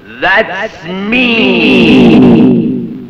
That's me!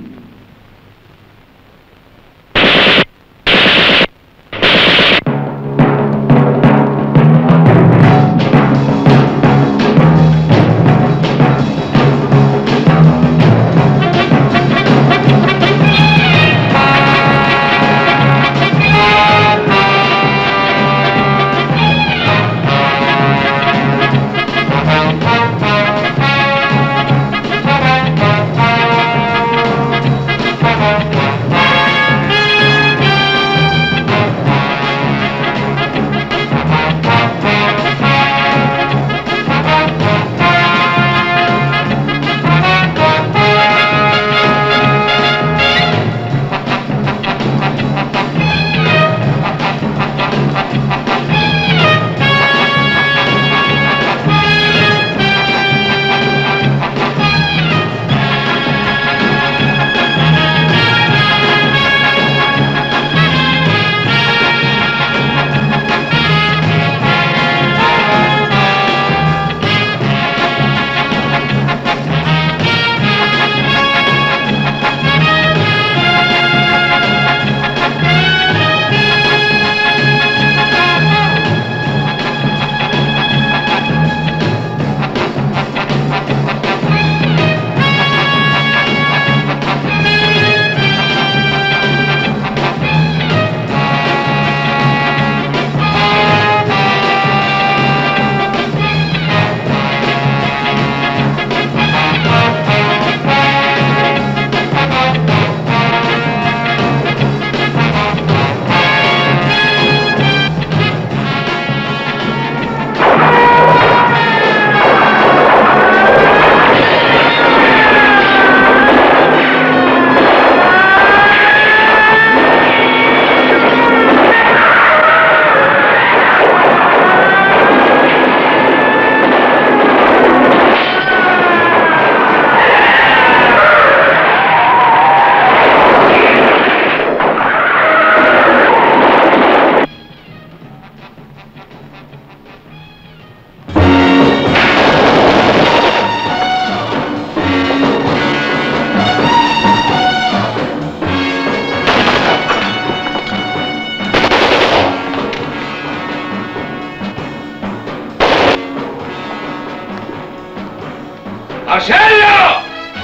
Marcello!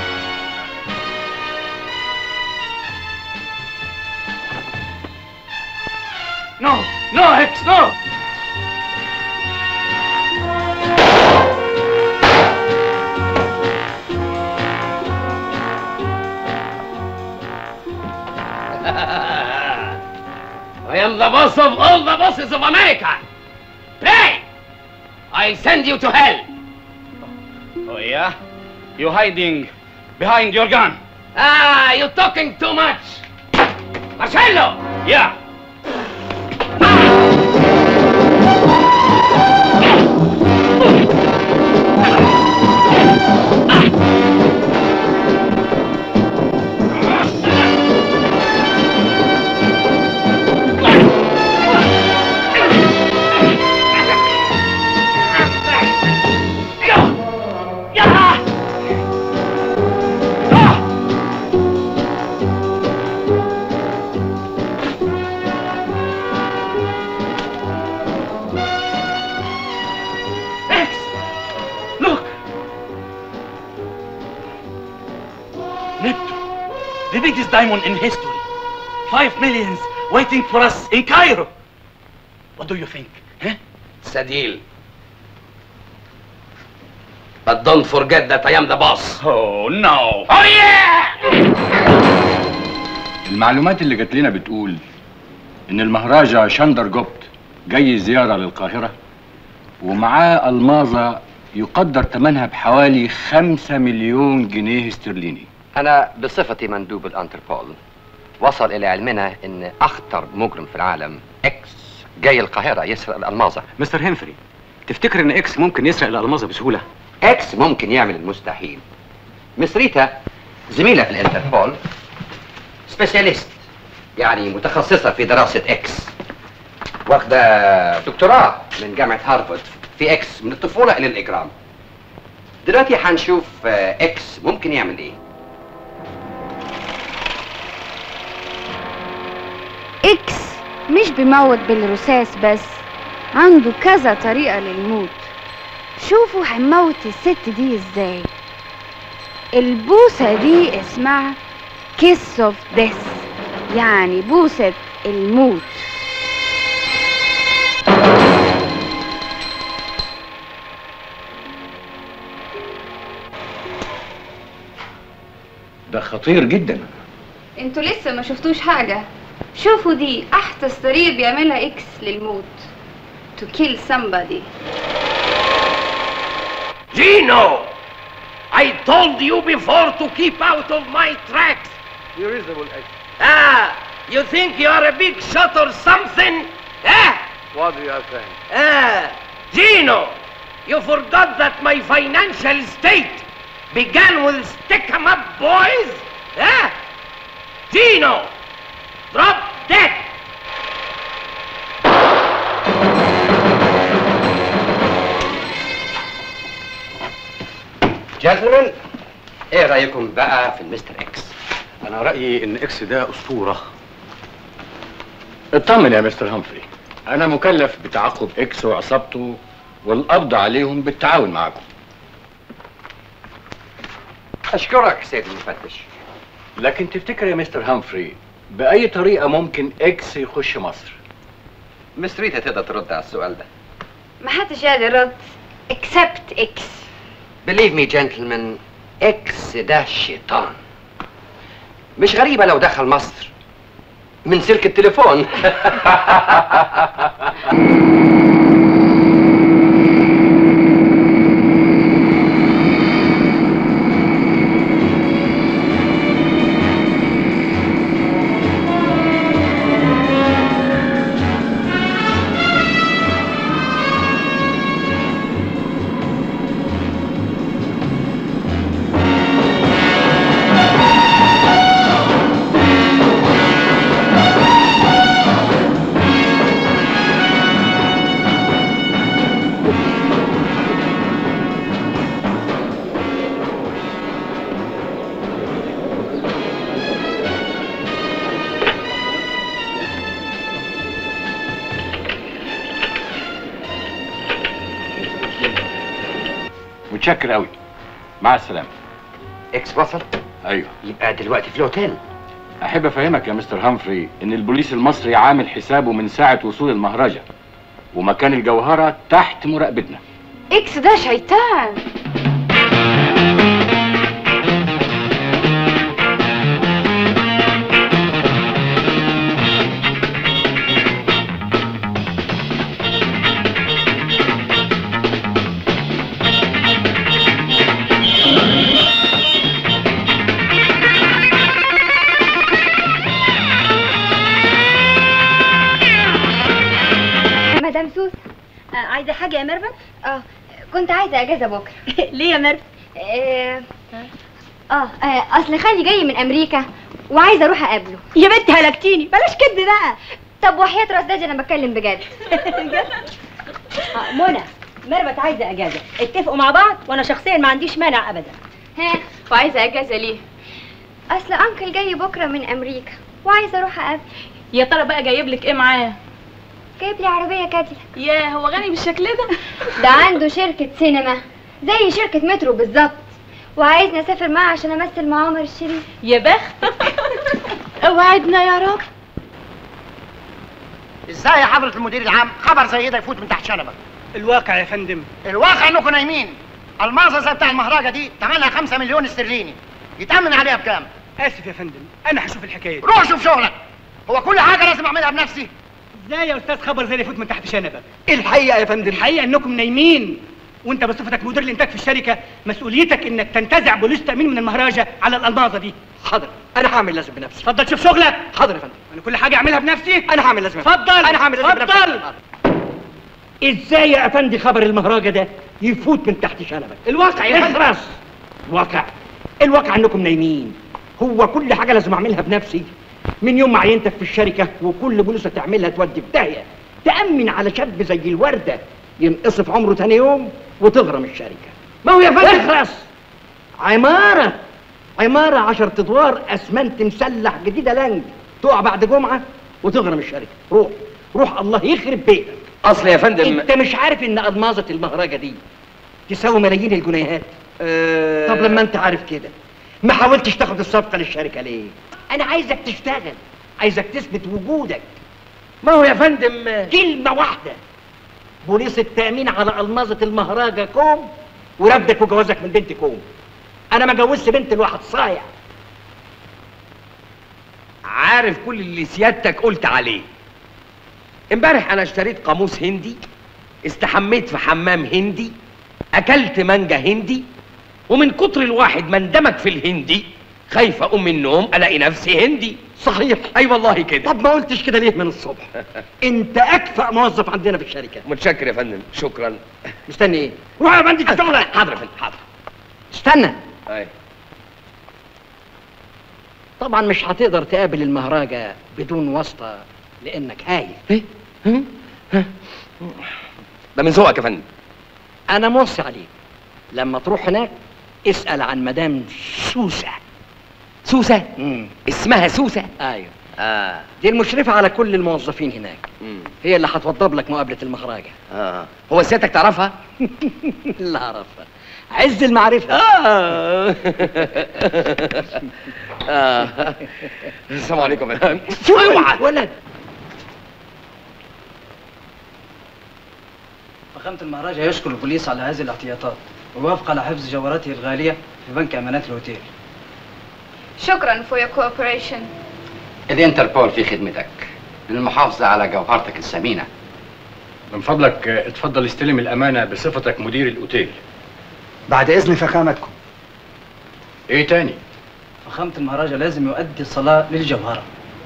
No, no, X, no! I am the boss of all the bosses of America. Pray! I send you to hell. Oh, yeah? You hiding behind your gun? Ah, you talking too much. Marcello! Yeah. X! Look! Neptune, the biggest diamond in history. Five millions waiting for us in Cairo. What do you think? Huh? It's a deal. But don't forget that I am the boss. Oh, no. Oh, yeah! المعلومات اللي جات لنا بتقول ان المهراجة شندر جوبت جاي زيارة للقاهرة ومعاه الماظة يقدر ثمنها بحوالي خمسة مليون جنيه استرليني أنا بصفتي مندوب الأنتربول وصل إلى علمنا إن أخطر مجرم في العالم إكس جاي القاهرة يسرق الألماظة مستر هنفري تفتكر ان اكس ممكن يسرق الالماظه بسهوله إكس ممكن يعمل المستحيل مس ريتا زميلة في الانتربول سبيشاليست يعني متخصصة في دراسة إكس واخدة دكتوراه من جامعة هارفارد في إكس من الطفولة إلى الإجرام دلوقتي هنشوف آه، اكس ممكن يعمل ايه اكس مش بيموت بالرصاص بس عنده كذا طريقة للموت شوفوا هنموت الست دي ازاي البوسة دي اسمها كيس اوف ديس يعني بوسة الموت ده خطير جدا انتوا لسه ما شفتوش حاجة شوفوا دي احدث طريقة بيعملها اكس للموت to kill somebody Gino! I told you before to keep out of my tracks. Unreasonable X. Ah, you think you are a big shot or something? Ah, What do you think? ah, Gino! You forgot that my financial state began with stick 'em up boys? Ah, Gino! Drop dead! جنتلمان ايه رايكم بقى في المستر اكس انا رايي ان اكس ده اسطوره اطمن يا مستر همفري انا مكلف بتعقب اكس وعصابته والقبض عليهم بالتعاون معكم اشكرك سيد المفتش لكن تفتكر يا مستر همفري باي طريقه ممكن اكس يخش مصر مس ريتا تقدر ترد على السؤال ده محدش قادر يرد except اكس Believe me gentlemen اكس ده شيطان مش غريبة لو دخل مصر من سلك التليفون متشكر قوي مع السلامه اكس وصل ايوه يبقى دلوقتي في الاوتيل احب افهمك يا مستر همفري ان البوليس المصري عامل حسابه من ساعه وصول المهرجه ومكان الجوهره تحت مراقبتنا اكس ده شيطان مدام سوس آه، عايزة حاجة يا ميرفت؟ اه كنت عايزة اجازة بكرة ليه يا ميرفت؟ اه اه آه، اصل خالي جاي من امريكا وعايزة اروح اقابله يا بنتي هلكتيني بلاش كد بقى طب وحياة راس داجي انا بتكلم بجد آه، منى ميرفت عايزة اجازة اتفقوا مع بعض وانا شخصيا ما عنديش مانع ابدا ها وعايزة اجازة ليه اصل انكل جاي بكرة من امريكا وعايزة اروح اقابله يا ترى بقى جايب لك ايه معاه جايب لي عربية كاديلاك ياه هو غني بالشكل ده ده عنده شركة سينما زي شركة مترو بالظبط وعايزني اسافر معاه عشان امثل مع عمر الشريف يا بختك اوعدنا يا رب ازاي يا حضرة المدير العام خبر زي ده يفوت من تحت شنبك الواقع يا فندم الواقع انكم نايمين المازة زي بتاع المهرجة دي ثمنها 5 مليون استرليني يتأمن عليها بكام؟ اسف يا فندم انا هشوف الحكايه دي روح شوف شغلك هو كل حاجة لازم اعملها بنفسي ازاي يا استاذ خبر زي اللي يفوت من تحت شنبك الحقيقه يا فندم الحقيقه انكم نايمين وانت بصفتك مدير الانتاج في الشركه مسؤوليتك انك تنتزع بوليس تامين من المهرجه على الالماظه دي حاضر انا هعمل لازم بنفسي اتفضل شوف شغلك حاضر يا فندم انا كل حاجه اعملها بنفسي انا هعمل لازم اتفضل انا هعمل لازم بنفسي اتفضل ازاي يا افندي خبر المهرجه ده يفوت من تحت شنبك الواقع يا فندم اخرس الواقع الواقع انكم نايمين هو كل حاجه لازم اعملها بنفسي من يوم ما عينتك في الشركه وكل بوليسه تعملها تودي في داهيه تامن على شاب زي الورده ينقصف عمره تاني يوم وتغرم الشركه ما هو يا فندم اخرس عمارة عمارة عشر ادوار اسمنت مسلح جديدة لانج تقع بعد جمعة وتغرم الشركة روح روح الله يخرب بيتك اصل يا فندم انت مش عارف ان الماظة المهرجة دي تساوي ملايين الجنيهات أه... طب لما انت عارف كده ما حاولتش تاخد الصفقة للشركة ليه انا عايزك تشتغل عايزك تثبت وجودك ما هو يا فندم كلمة واحدة بوليس التأمين على ألماظة المهرجة كوم ورفدك وجوازك من بنت كوم أنا ما جوزت بنت الواحد صايع عارف كل اللي سيادتك قلت عليه امبارح انا اشتريت قاموس هندي استحميت في حمام هندي اكلت مانجا هندي ومن كتر الواحد ما اندمج في الهندي خايف اقوم من النوم الاقي نفسي هندي صحيح اي والله كده طب ما قلتش كده ليه من الصبح انت اكفأ موظف عندنا في الشركة متشكر يا فندم شكرا مستني ايه روح يا بندي تشتغل حاضر يا فندم حاضر استنى أي. طبعا مش هتقدر تقابل المهرجة بدون واسطة لانك هايل ايه ده من ذوقك يا فندم انا موصي عليك لما تروح هناك اسأل عن مدام سوسة سوسة مم. اسمها سوسة ايوه اه دي المشرفة على كل الموظفين هناك مم. هي اللي هتوضب لك مقابلة المهرجة اه هو سيادتك تعرفها لا اعرفها عز المعرفة آه. آه. السلام عليكم يا فندم اوعى ولد فخامة المهرجة يشكر البوليس على هذه الاحتياطات ووافق على حفظ جوهراته الغالية في بنك أمانات الهوتيل شكرا for your cooperation الانتربول في خدمتك للمحافظة على جوهرتك الثمينة من فضلك آه، اتفضل استلم الأمانة بصفتك مدير الأوتيل بعد إذن فخامتكم إيه تاني؟ فخامة المهرجة لازم يؤدي الصلاة للجوهرة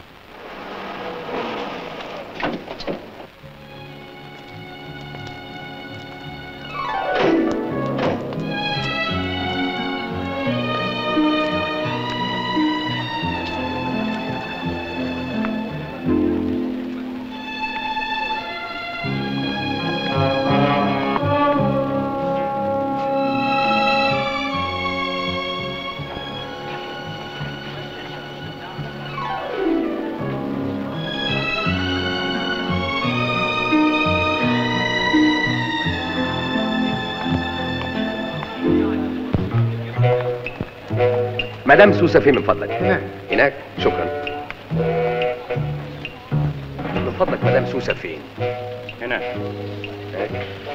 مدام سوسة فين من فضلك؟ هناك هناك؟ شكرا من فضلك مدام سوسة فين؟ هنا هناك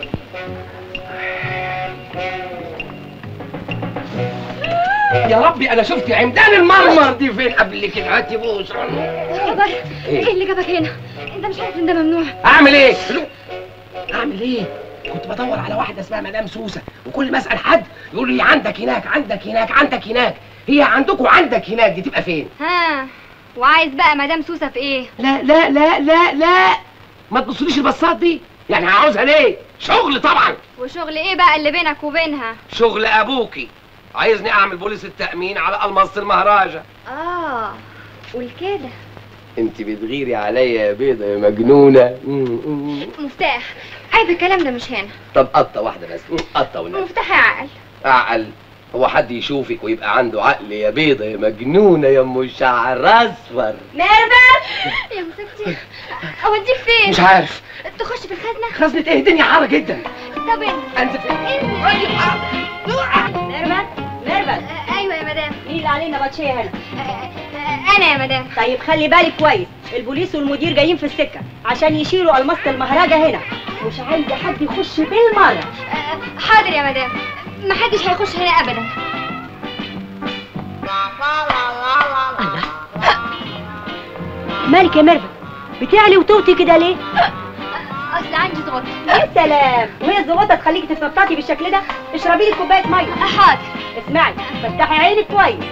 يا ربي انا شفت عمدان المرمر دي فين قبل كده هاتي بوس خبر ايه اللي جابك هنا انت مش عارف ان ده ممنوع اعمل ايه اعمل ايه كنت بدور على واحده اسمها مدام سوسه وكل ما اسال حد يقول لي عندك هناك عندك هناك عندك هناك هي عندكم عندك هناك دي تبقى فين ها وعايز بقى مدام سوسة في ايه لا لا لا لا لا ما تبصليش البصات دي يعني هعوزها ليه شغل طبعا وشغل ايه بقى اللي بينك وبينها شغل ابوكي عايزني اعمل بوليس التامين على المصة المهراجة اه قول كده انت بتغيري عليا يا بيضة يا مجنونة مفتاح عيب الكلام ده مش هنا طب قطة واحدة بس قطة والنبي مفتاح عقل اعقل هو حد يشوفك ويبقى عنده عقل يا بيضة يا مجنونة يا ام شعر اصفر ميرفت يا مسكتي اوديك فين مش عارف تخش في الخزنة خزنة ايه الدنيا حارة جدا طب انت انت فين ميرفت ميرفت ايوه يا مدام مين اللي علينا باتشيه هنا انا يا مدام طيب خلي بالك كويس البوليس والمدير جايين في السكه عشان يشيلوا الماسة المهرجة هنا مش عايزه حد يخش بالمره حاضر يا مدام محدش هيخش هنا ابدا مالك يا ميرفت بتعلي وتوطي كده ليه اصل عندي ضغط يا سلام وهي الزغطه تخليكي تتنططي بالشكل ده اشربي لي كوبايه ميه حاضر اسمعي فتحي عينك كويس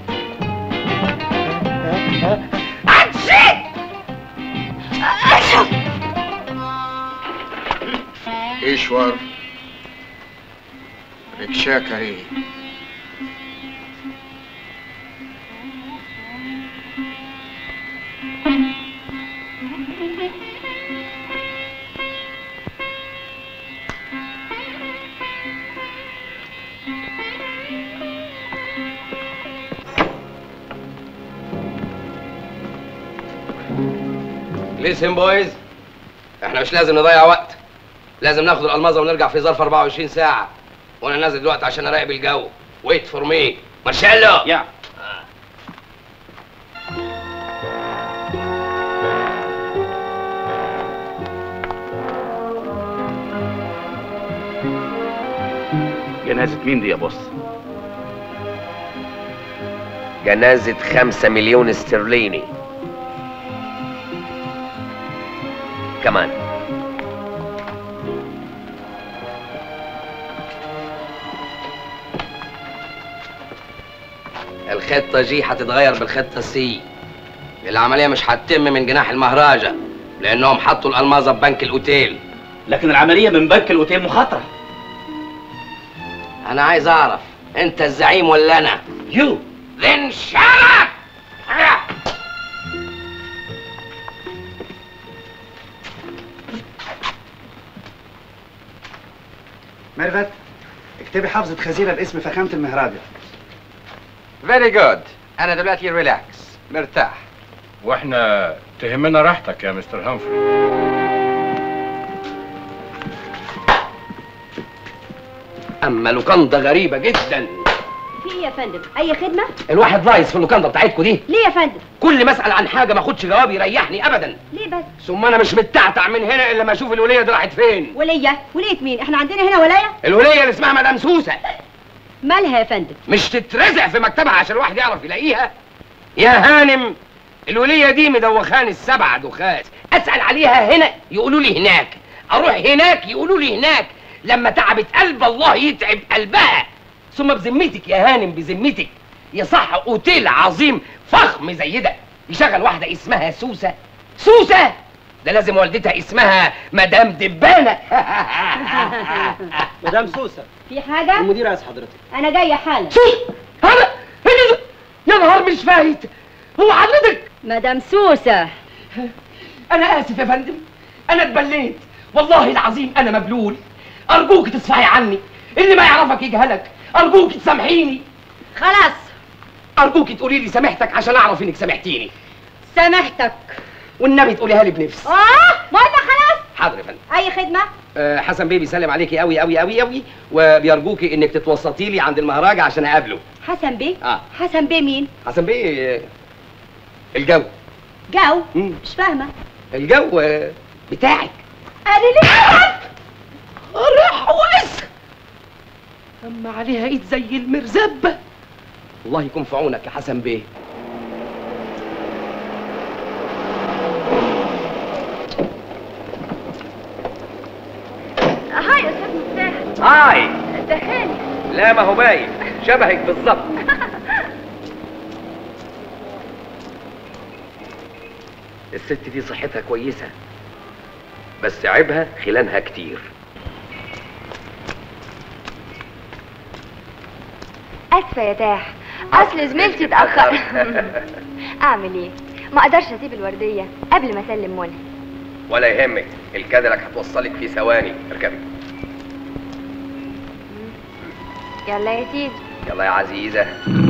Ishwar rickshaw करे ليسن بويز احنا مش لازم نضيع وقت لازم ناخد الالمازه ونرجع في ظرف 24 ساعه وانا نازل دلوقتي عشان اراقب الجو ويت فور مي مارشالو يا جنازة مين دي يا بوس؟ جنازة خمسة مليون استرليني كمان الخطة جي هتتغير بالخطة سي العملية مش هتتم من جناح المهراجة لأنهم حطوا الألمازة في بنك الأوتيل لكن العملية من بنك الأوتيل مخاطرة أنا عايز أعرف أنت الزعيم ولا أنا؟ يو Then shut up! ميرفت اكتبي حافظة خزينة باسم فخامة المهراجة فيري جود انا دلوقتي ريلاكس مرتاح واحنا تهمنا راحتك يا مستر هامفري أما لوكاندا غريبة جدا في ايه يا فندم اي خدمه الواحد لايص في اللوكاندا بتاعتكم دي ليه يا فندم كل ما اسال عن حاجه ما اخدش جواب يريحني ابدا ليه بس ثم انا مش متعتع من هنا الا ما اشوف الوليه دي راحت فين وليه وليه مين احنا عندنا هنا ولايه الوليه اللي اسمها مدام سوسه مالها يا فندم مش تترزع في مكتبها عشان الواحد يعرف يلاقيها يا هانم الوليه دي مدوخاني السبع دخات اسال عليها هنا يقولوا لي هناك اروح هناك يقولوا لي هناك لما تعبت قلب الله يتعب قلبها ثم بذمتك يا هانم بذمتك يصح اوتيل عظيم فخم زي ده يشغل واحده اسمها سوسه سوسه ده لازم والدتها اسمها مدام دبانه مدام سوسه في حاجه المدير عايز حضرتك انا جايه حالا هذا يا نهار مش فايت هو حضرتك مدام سوسه انا اسف يا فندم انا اتبليت والله العظيم انا مبلول ارجوك تصفحي عني اللي ما يعرفك يجهلك ارجوك تسامحيني خلاص ارجوك تقولي لي سامحتك عشان اعرف انك سامحتيني سامحتك والنبي تقوليها لي بنفس اه ما قلنا خلاص حاضر يا فندم اي خدمه أه حسن بيه بيسلم عليكي قوي قوي قوي قوي وبيرجوكي انك تتوسطي لي عند المهرجة عشان اقابله حسن بيه اه حسن بيه مين حسن بيه آه، الجو جو مم. مش فاهمه الجو آه، بتاعك قال لي راح ولسه اما عليها ايد زي المرزبه الله يكون في عونك يا حسن بيه هاي يا استاذ مفتاح هاي ده خالي لا ما هو باين شبهك بالظبط الست دي صحتها كويسة بس عيبها خلانها كتير اسفه يا تاح اصل زميلتي اتاخر اعمل ايه ما اقدرش اسيب الورديه قبل ما اسلم منى ولا يهمك الكادلك هتوصلك في ثواني اركبي يلا يا سيدي يلا يا عزيزة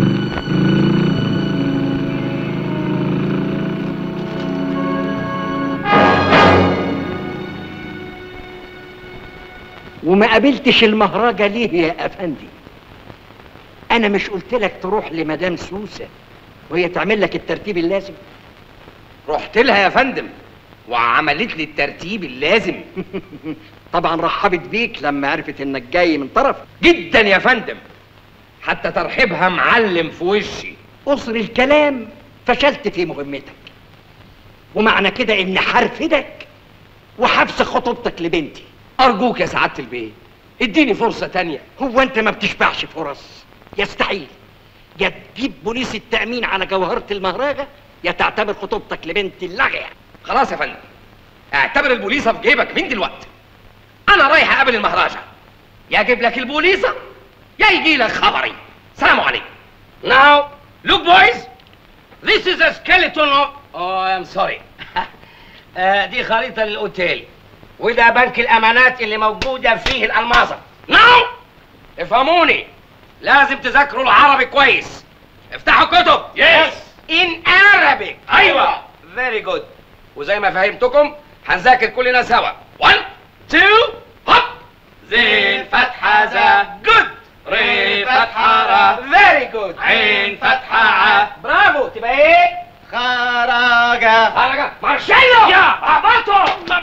وما قابلتش المهرجة ليه يا افندي انا مش قلت لك تروح لمدام سوسة وهي تعمل لك الترتيب اللازم رحت لها يا فندم وعملت لي الترتيب اللازم طبعا رحبت بيك لما عرفت انك جاي من طرف جدا يا فندم حتى ترحيبها معلم في وشي قصر الكلام فشلت في مهمتك ومعنى كده ان حرفدك وحبس خطوبتك لبنتي ارجوك يا سعادة البيه اديني فرصة تانية هو انت ما بتشبعش فرص يستحيل يا تجيب بوليس التأمين على جوهرة المهرجة يا تعتبر خطوبتك لبنت اللغية خلاص يا فندم اعتبر البوليصة في جيبك من دلوقتي انا رايح اقابل المهرجة يا اجيب لك البوليصة يا يجي لك خبري سلام عليكم Now, look boys This is a skeleton of... Oh, I'm sorry آه، دي خريطة للأوتيل وده بنك الأمانات اللي موجودة فيه الألماظة Now افهموني لازم تذاكروا العربي كويس افتحوا كتب Yes In Arabic أيوة Very good وزي ما فهمتكم هنذاكر كلنا سوا 1 2 هوب زين فتحة ذا جود ري فتحة را فيري جود عين فتحة ع برافو تبقى ايه؟ خرجة خرجة مارشيلو يا عبطو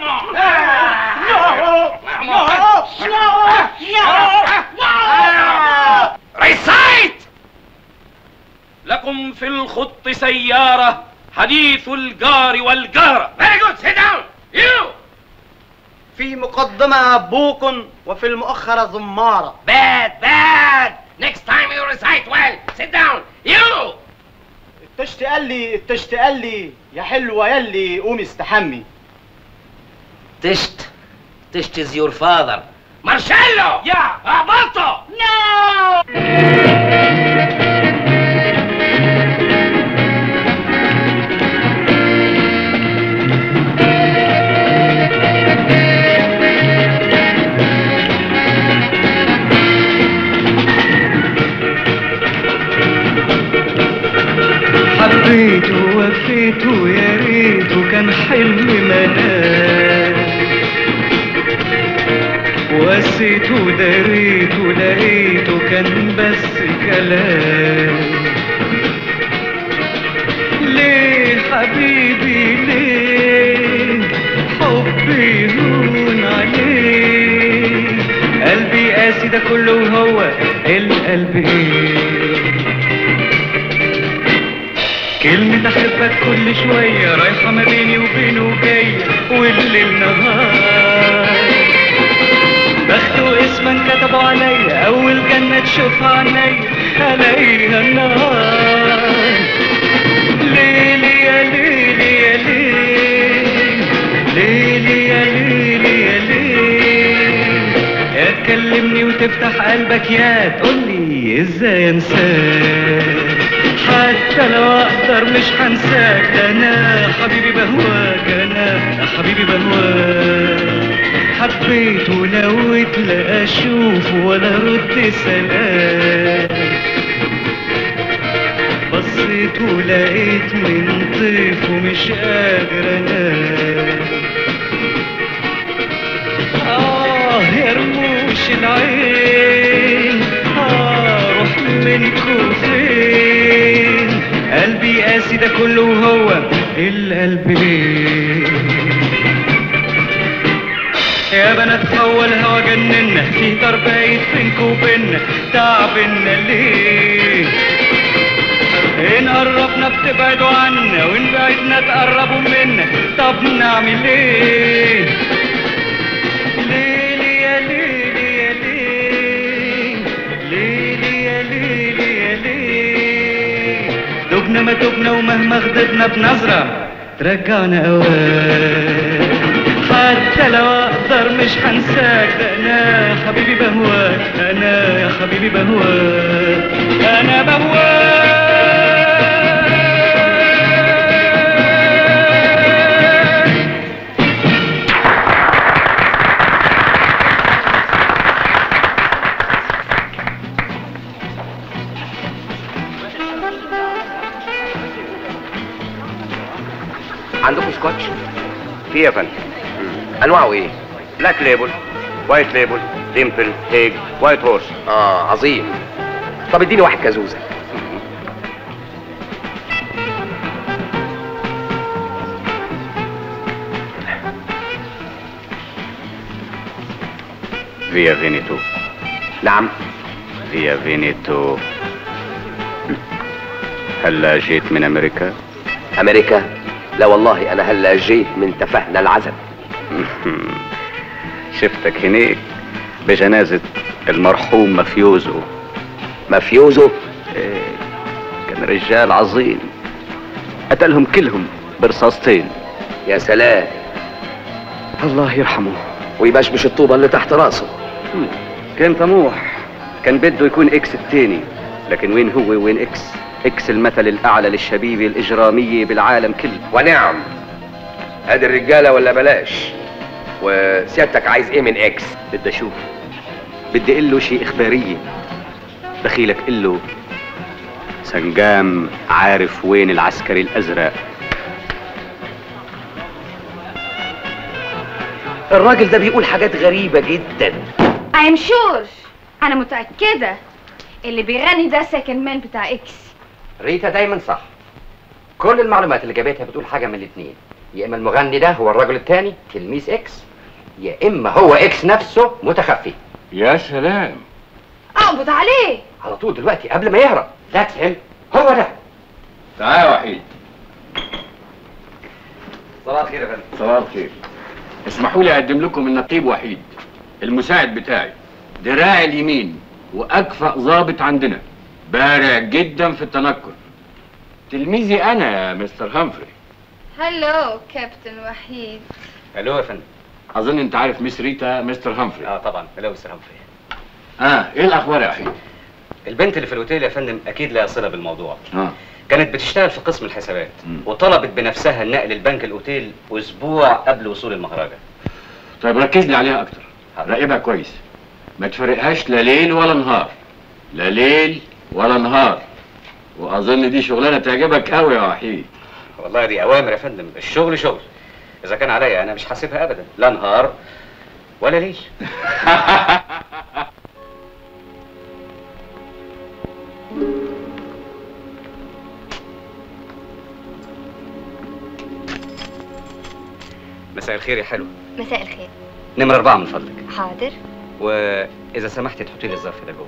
ريسايت لكم في الخط سيارة حديث الجار والجارة Very good, sit down. You. في مقدمة بوق وفي المؤخرة زمارة Bad, bad. Next time you recite well. Sit down. You. التشت قال لي التشت قال لي يا حلوة يلي قومي استحمي تشت تشت is your father. مارشيلو يا عبطو No. حبيته وفيته يا ريته كان حلم منام وسيته دريته لقيته كان بس كلام ليه حبيبي ليه حبي هون عليه قلبي قاسي ده كله وهو القلب ايه كلمة أحبك كل شوية رايحة ما بيني وبينه وجاية والليل نهار بخت واسما كتبوا عليا أول جنة تشوفها عينيا ألاقيها النهار ليلي يا ليلي يا ليل ليلي يا ليلي يا ليل يا تكلمني وتفتح قلبك يا تقولي ازاي انساك حتى لو اقدر مش هنساك ده انا حبيبي بهواك انا حبيبي بهواك حبيت ونويت لا اشوف ولا رد سلام بصيت ولقيت من طيف ومش قادر انام آه يا رموش العين آه روح منكو فين قلبي قاسي ده كله وهو القلب ليه يا بنات هو الهوى جننا في طار بايت بينكو وبينا تعبنا ليه إن قربنا بتبعدوا عنا وإن بعدنا تقربوا منا طب نعمل إيه؟ ليلي يا ليلي يا ليل ليلي يا ليلي يا ليل دبنا ما دبنا ومهما غضبنا بنظرة ترجعنا أوان حتى لو أقدر مش هنساك ده أنا حبيبي بهواك أنا يا حبيبي بهواك أنا بهواك عندكم سكotch في يا فندم انواعه ايه بلاك ليبل وايت ليبل ديمبل هيج وايت هورس اه عظيم طب اديني واحد كازوزه فيا فينيتو نعم فيا فينيتو هلا جيت من امريكا امريكا لا والله انا هلا جيت من تفهنا العزب شفتك هناك بجنازة المرحوم مفيوزو مفيوزو إيه كان رجال عظيم قتلهم كلهم برصاصتين يا سلام الله يرحمه ويبشبش الطوبة اللي تحت راسه كان طموح كان بده يكون اكس التاني لكن وين هو وين اكس اكس المثل الاعلى للشبيبه الاجراميه بالعالم كله ونعم ادي الرجاله ولا بلاش وسيادتك عايز ايه من اكس بدي اشوف بدي اقول له شيء اخباريه دخيلك قل له سنجام عارف وين العسكري الازرق الراجل ده بيقول حاجات غريبة جدا I'm sure أنا متأكدة اللي بيغني ده سكند مان بتاع إكس ريتا دايما صح كل المعلومات اللي جابتها بتقول حاجة من الاتنين يا إما المغني ده هو الرجل التاني تلميذ إكس يا إما هو إكس نفسه متخفي يا سلام أقبض عليه على طول دلوقتي قبل ما يهرب ذاتس هيم هو ده تعال يا وحيد صباح الخير يا فندم صباح الخير اسمحوا لي اقدم لكم النقيب وحيد المساعد بتاعي دراعي اليمين واكفأ ضابط عندنا بارع جدا في التنكر تلميذي انا يا مستر هامفري هلو كابتن وحيد الو يا فندم اظن انت عارف مس ريتا مستر هامفري اه طبعا الو مستر همفري اه ايه الاخبار يا وحيد البنت اللي في الاوتيل يا فندم اكيد لها صله بالموضوع اه كانت بتشتغل في قسم الحسابات وطلبت بنفسها النقل البنك الاوتيل اسبوع قبل وصول المهرجة طيب ركز لي عليها اكتر راقبها كويس ما تفرقهاش لا ليل ولا نهار لا ليل ولا نهار واظن دي شغلانه تعجبك قوي يا وحيد والله دي اوامر يا فندم الشغل شغل اذا كان عليا انا مش هسيبها ابدا لا نهار ولا ليل مساء الخير يا حلو مساء الخير نمرة أربعة من فضلك حاضر وإذا سمحت تحطي لي الظرف ده جوه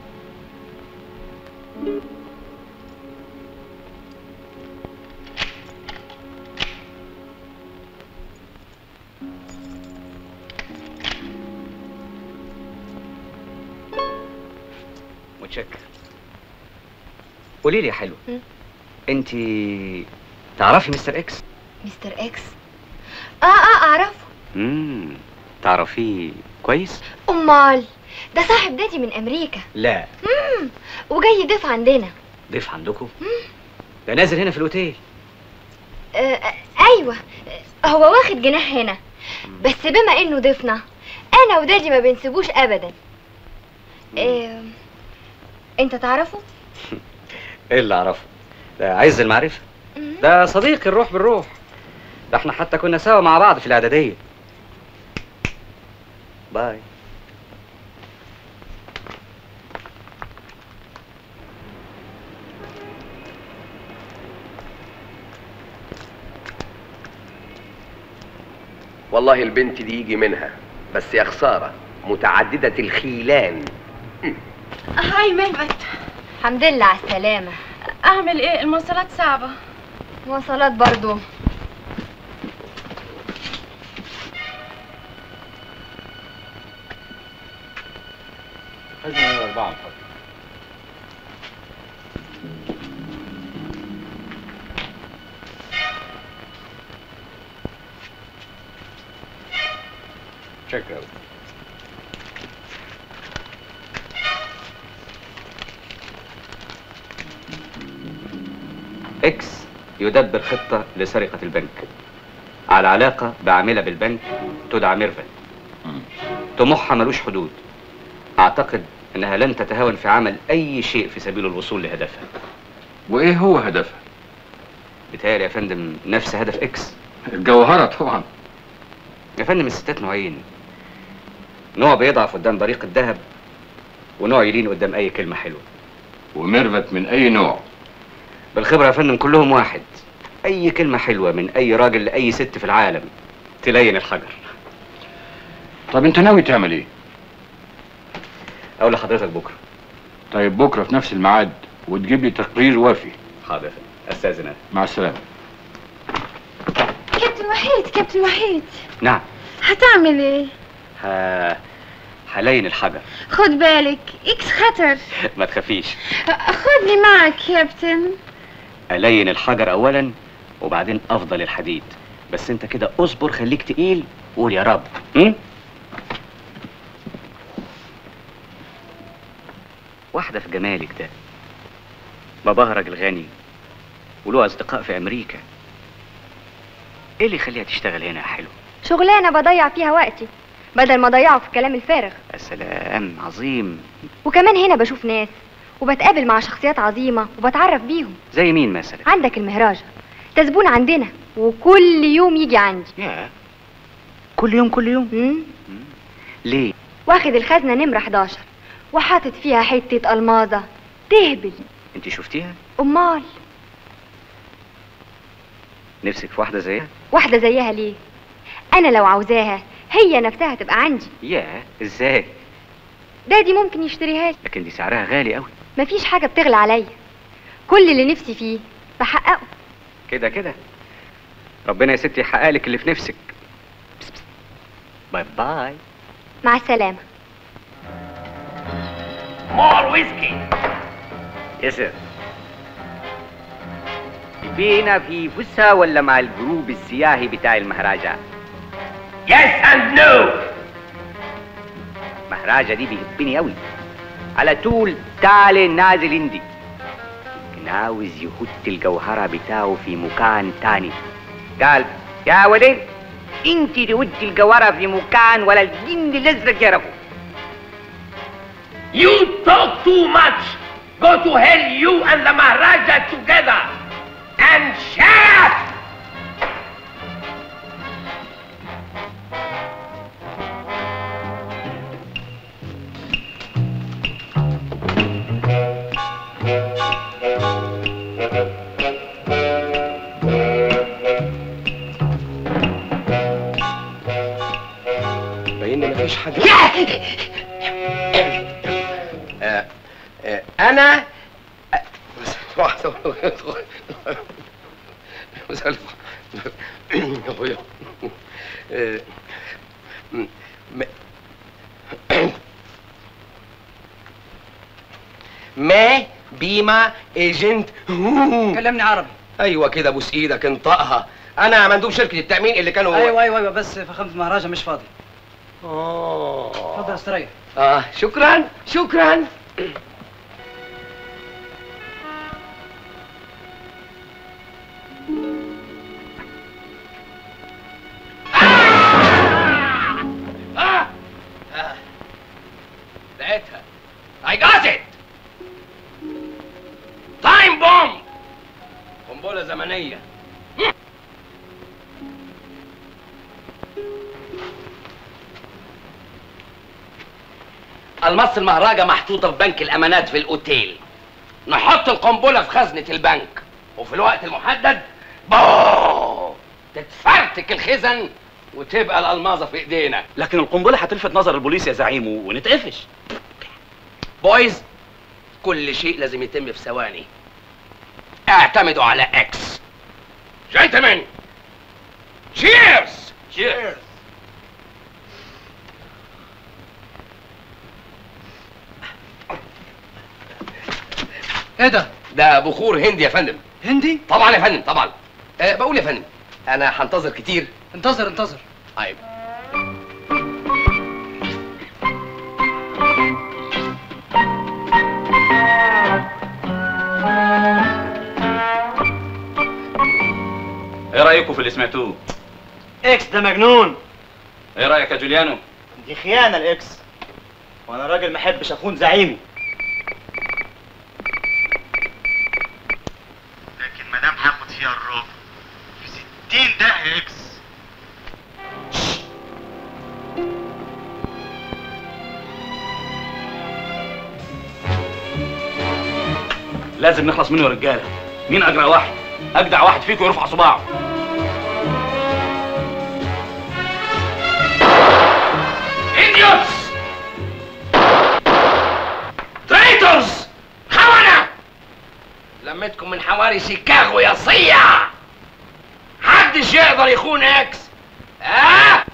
متشكر قولي لي يا حلو مم. انت تعرفي مستر اكس مستر اكس اه اه اعرفه امم تعرفيه كويس امال ده صاحب دادي من امريكا لا مم. وجاي يضيف عندنا ضيف عندكم ده نازل هنا في الاوتيل آه آه ايوه آه، هو واخد جناح هنا بس بما انه ضيفنا انا ودادي ما بنسيبوش ابدا آه انت تعرفه ايه اللي اعرفه ده عز المعرفه ده صديقي الروح بالروح ده احنا حتى كنا سوا مع بعض في الاعداديه باي والله البنت دي يجي منها بس يا خسارة متعددة الخيلان هاي ميرفت الحمد لله على السلامة اعمل ايه المواصلات صعبة مواصلات برضو خدني نمرة أربعة من فضلك. شكرا اكس يدبر خطه لسرقه البنك على علاقه بعامله بالبنك تدعى ميرفت طموحها ملوش حدود اعتقد انها لن تتهاون في عمل اي شيء في سبيل الوصول لهدفها وايه هو هدفها بيتهيألي يا فندم نفس هدف اكس الجوهرة طبعا يا فندم الستات نوعين نوع بيضعف قدام بريق الذهب ونوع يلين قدام اي كلمه حلوه وميرفت من اي نوع بالخبره يا فندم كلهم واحد اي كلمه حلوه من اي راجل لاي ست في العالم تلين الحجر طب انت ناوي تعمل ايه اقول لحضرتك بكره طيب بكرة في نفس الميعاد وتجيب لي تقرير وافي حاضر استاذن أنا. مع السلامة كابتن وحيد كابتن وحيد نعم هتعمل ايه ها هلين الحجر خد بالك اكس خطر ما تخافيش خدني معك كابتن الين الحجر اولا وبعدين افضل الحديد بس انت كده اصبر خليك تقيل قول يا رب م? واحدة في جمالك ده باباها راجل غني وله أصدقاء في أمريكا إيه اللي يخليها تشتغل هنا يا حلو؟ شغلانة بضيع فيها وقتي بدل ما اضيعه في الكلام الفارغ يا سلام عظيم وكمان هنا بشوف ناس وبتقابل مع شخصيات عظيمة وبتعرف بيهم زي مين مثلا؟ عندك المهراجة ده زبون عندنا وكل يوم يجي عندي يا كل يوم كل يوم مم؟ ليه واخد الخزنة نمرة 11 وحاطط فيها حتة ألماظة تهبل انت شفتيها أمال نفسك في واحده زيها واحدة زيها ليه أنا لو عاوزاها هي نفسها تبقى عندي ياه ازاي دادي ممكن يشتريها لي لكن دي سعرها غالي قوي مفيش حاجة بتغلى عليا كل اللي نفسي فيه بحققه كده كده ربنا يا ستي يحقق لك اللي في نفسك بس بس. باي باي مع السلامة مور ويسكي يس سير بينا في فسة ولا مع الجروب السياحي بتاع المهراجة يس اند نو مهراجة دي بيحبني قوي على طول تعالي نازل عندي كان عاوز يهد الجوهرة بتاعه في مكان تاني قال يا ودي انت تهد الجوهرة في مكان ولا الجن الازرق يعرفه You talk too much. Go to hell, you and the Maharaja together. And shut up! باين مفيش حاجه آه، آه، انا آه، م- ما بيما ايجنت كلمني عربي ايوه كده بوس ايدك انطقها انا مندوب شركه التامين اللي كانوا ايوه ايوه ايوه بس فخامه المهراجة مش فاضي اه اتفضل استريح اه شكرا شكرا Ah! Ah. لقيتها. I got it. Time bomb. قنبله زمنيه المص المهرجة محطوطة في بنك الأمانات في الأوتيل نحط القنبلة في خزنة البنك وفي الوقت المحدد بو تتفرتك الخزن وتبقى الألماظة في إيدينا لكن القنبله هتلفت نظر البوليس يا زعيم ونتقفش بويز كل شيء لازم يتم في ثواني اعتمدوا على اكس جنتلمان تشيرز تشيرز ايه ده؟ ده بخور هندي يا فندم هندي؟ طبعا يا فندم طبعا أه بقول يا فندم انا هنتظر كتير انتظر انتظر طيب ايه رايكم في اللي سمعتوه اكس ده مجنون ايه رايك يا جوليانو دي خيانه الاكس وانا راجل ما احبش اخون زعيمي لكن ما دام هاخد فيها الربع في 60 دقيقه يا اكس لازم نخلص منه يا رجاله مين اجرى واحد اجدع واحد فيكم يرفع صباعه Idiots! Traitors! خونة! لمتكم من حواري شيكاغو يا صيع محدش يقدر يخون اكس آه!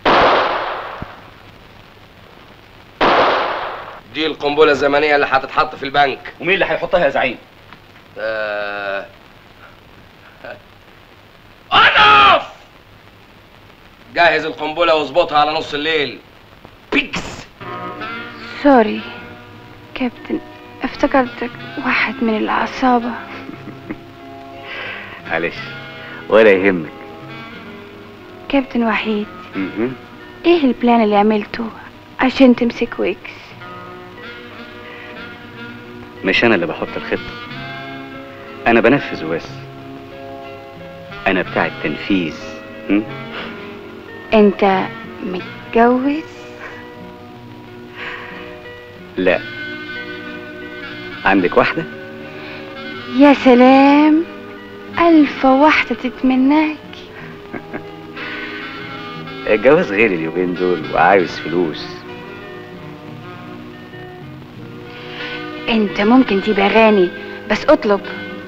دي القنبله الزمنيه اللي هتتحط في البنك ومين اللي هيحطها يا زعيم آه... انف جهز القنبله واظبطها على نص الليل بيكس سوري كابتن افتكرتك واحد من العصابة معلش ولا يهمك كابتن وحيد مهم. ايه البلان اللي عملته عشان تمسك ويكس مش انا اللي بحط الخطه انا بنفذ بس انا بتاع التنفيذ هم؟ انت متجوز لا عندك واحدة يا سلام ألف واحدة تتمناك الجواز غير اليومين دول وعاوز فلوس انت ممكن تبقى غني بس اطلب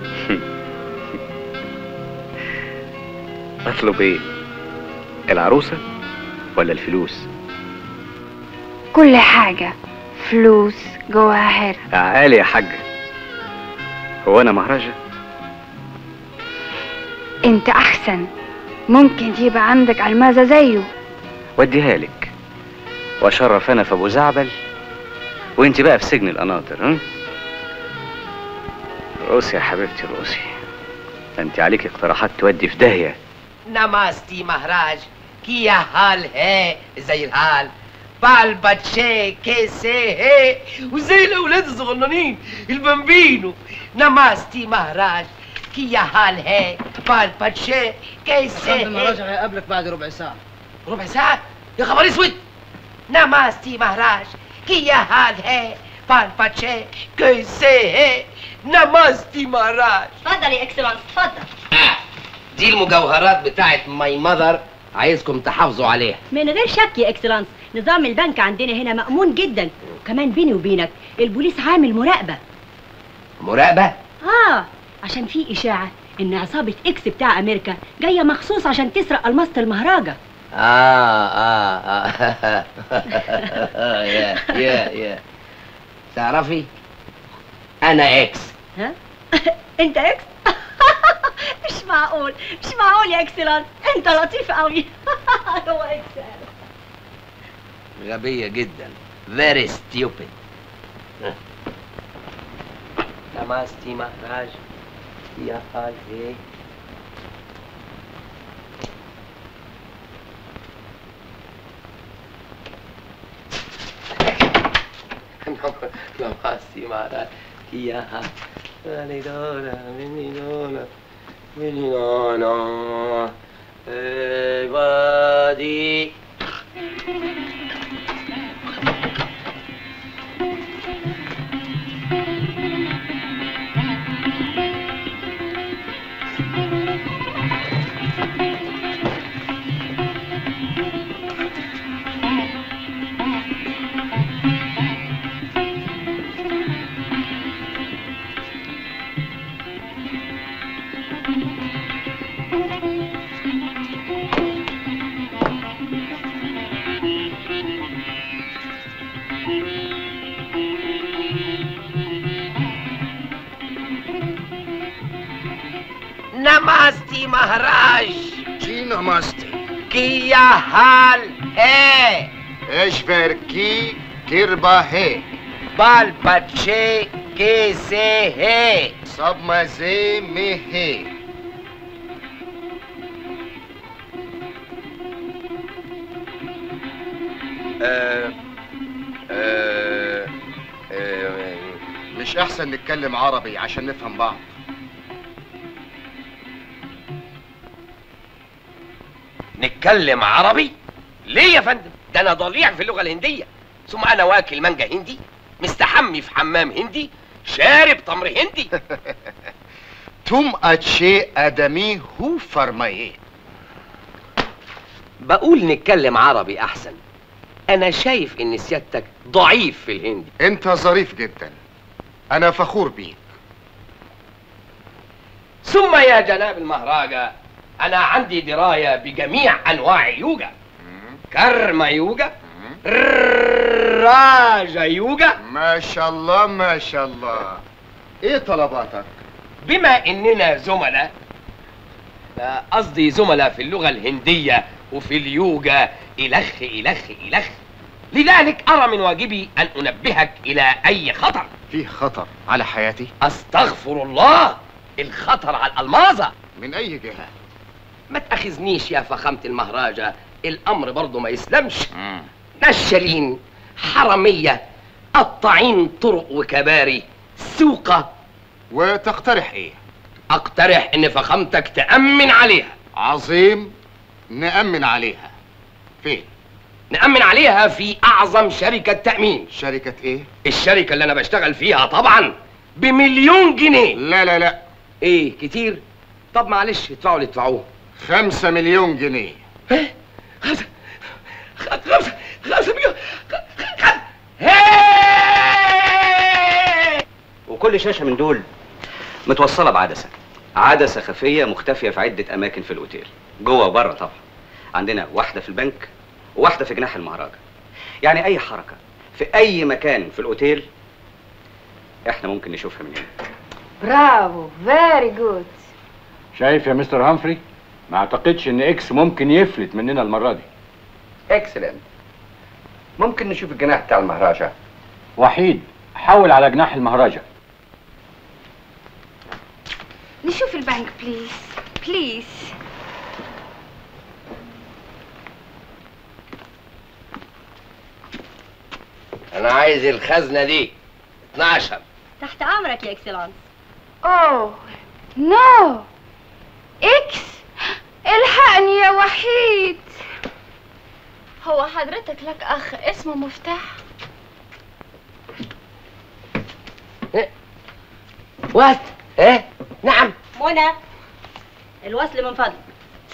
اطلب ايه العروسة ولا الفلوس كل حاجة فلوس جواهر عالي يا حاج هو انا مهرجة انت احسن ممكن تبقى عندك المازة زيه وديها لك واشرف انا في ابو زعبل وانت بقى في سجن القناطر ها رؤوسي يا حبيبتي رؤوسي ده انت عليك اقتراحات تودي في داهيه नमस्ते महाराज किया हाल है زي الحال بال باتشي كيسي هي وزي الاولاد الصغننين البامبينو نماستي مهراج كيا حال है بال باتشي كيسي فندم الراجل هيقابلك بعد ربع ساعة ربع ساعة يا خبر اسود نماستي مهراج كيا حال है بال باتشي كيسي هي نماستي مهراج اتفضل يا اكسلانس اتفضل دي المجوهرات بتاعت ماي ماذر عايزكم تحافظوا عليها من غير شك يا اكسلانس نظام البنك عندنا هنا مأمون جدا وكمان بيني وبينك البوليس عامل مراقبة مراقبة اه عشان في إشاعة إن عصابة إكس بتاع أمريكا جاية مخصوص عشان تسرق ألماسة المهراجة اه اه اه يا يا يا تعرفي انا اكس ها أنت إكس مش معقول مش معقول يا اكسلانس أنت لطيف قوي هو إكس غبية جدا very stupid نماستي مهراج يا حال है नमस्ते महाराज किया हाल Menidona, menidona, menidona, evadi. नमस्ते महाराज जी नमस्ते किया हाल है ईश्वर की कृपा है बाल बच्चे कैसे है सब मजे में है آه، آه، آه، مش احسن نتكلم عربي عشان نفهم بعض نتكلم عربي ليه يا فندم ده انا ضليع في اللغه الهنديه ثم انا واكل مانجا هندي مستحمي في حمام هندي شارب تمر هندي तुम अच्छे आदमी हो फरमाइए بقول نتكلم عربي احسن انا شايف ان سيادتك ضعيف في الهندي انت ظريف جدا انا فخور بيك ثم يا جناب المهراجة انا عندي دراية بجميع انواع يوجا كرما يوجا راجا يوجا ما شاء الله ما شاء الله ايه طلباتك بما اننا زملاء آه، قصدي زملاء في اللغة الهندية وفي اليوجا إلخ إلخ إلخ لذلك أرى من واجبي أن أنبهك إلى أي خطر فيه خطر على حياتي أستغفر الله الخطر على الألماظة من اي جهة ما تأخذنيش يا فخامة المهراجة الأمر برضه ما يسلمش نشالين حرامية قطاعين طرق وكباري سوقة وتقترح ايه أقترح إن فخامتك تأمن عليها عظيم نأمن عليها فين نأمن عليها في أعظم شركة تأمين شركة إيه؟ الشركة اللي أنا بشتغل فيها طبعا بمليون جنيه لا لا لا إيه كتير؟ طب معلش ادفعوا اللي تدفعوه خمسة مليون جنيه خمسة خمسة خمسة مليون وكل شاشة من دول متوصلة بعدسة عدسة خفية مختفية في عدة أماكن في الأوتيل جوه وبره طبعا عندنا واحدة في البنك وواحدة في جناح المهرجة يعني أي حركة في أي مكان في الأوتيل إحنا ممكن نشوفها من هنا برافو فيري جود شايف يا مستر هامفري ما اعتقدش ان اكس ممكن يفلت مننا المره دي اكسلنت ممكن نشوف الجناح بتاع المهرجة وحيد حول على جناح المهرجة نشوف البنك بليز بليز أنا عايز الخزنة دي 12 تحت امرك يا اكسلانس اوه نو اكس الحقني يا وحيد هو حضرتك لك اخ اسمه مفتاح وات ايه نعم منى الوصل من فضلك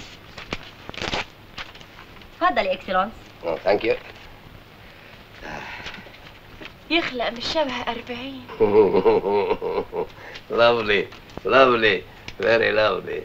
اتفضل يا اكسلانس ثانك يو يخلق مش شبه أربعين lovely lovely very lovely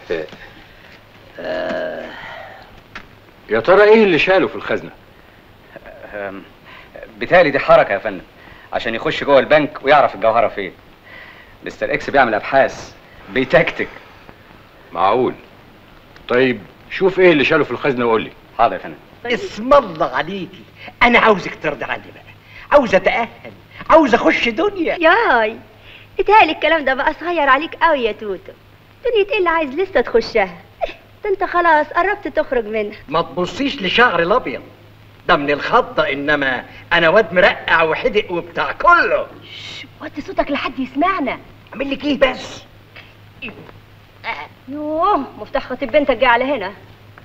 يا ترى ايه اللي شاله في الخزنه أم، بالتالي دي حركة يا فندم عشان يخش جوه البنك ويعرف الجوهرة فين مستر اكس بيعمل ابحاث بيتكتك معقول طيب شوف ايه اللي شاله في الخزنه وقول لي حاضر يا فندم اسم الله عليكي انا عاوزك ترضى عني بقى عاوز اتاهل عاوز اخش دنيا ياي اتهيألي الكلام ده بقى صغير عليك قوي يا توتو دنيا ايه اللي عايز لسه تخشها ده انت خلاص قربت تخرج منها ما تبصيش لشعري الابيض ده من الخضه انما انا واد مرقع وحدق وبتاع كله وطي صوتك لحد يسمعنا اعمل لك ايه بس يوه مفتاح خطيب بنتك جه على هنا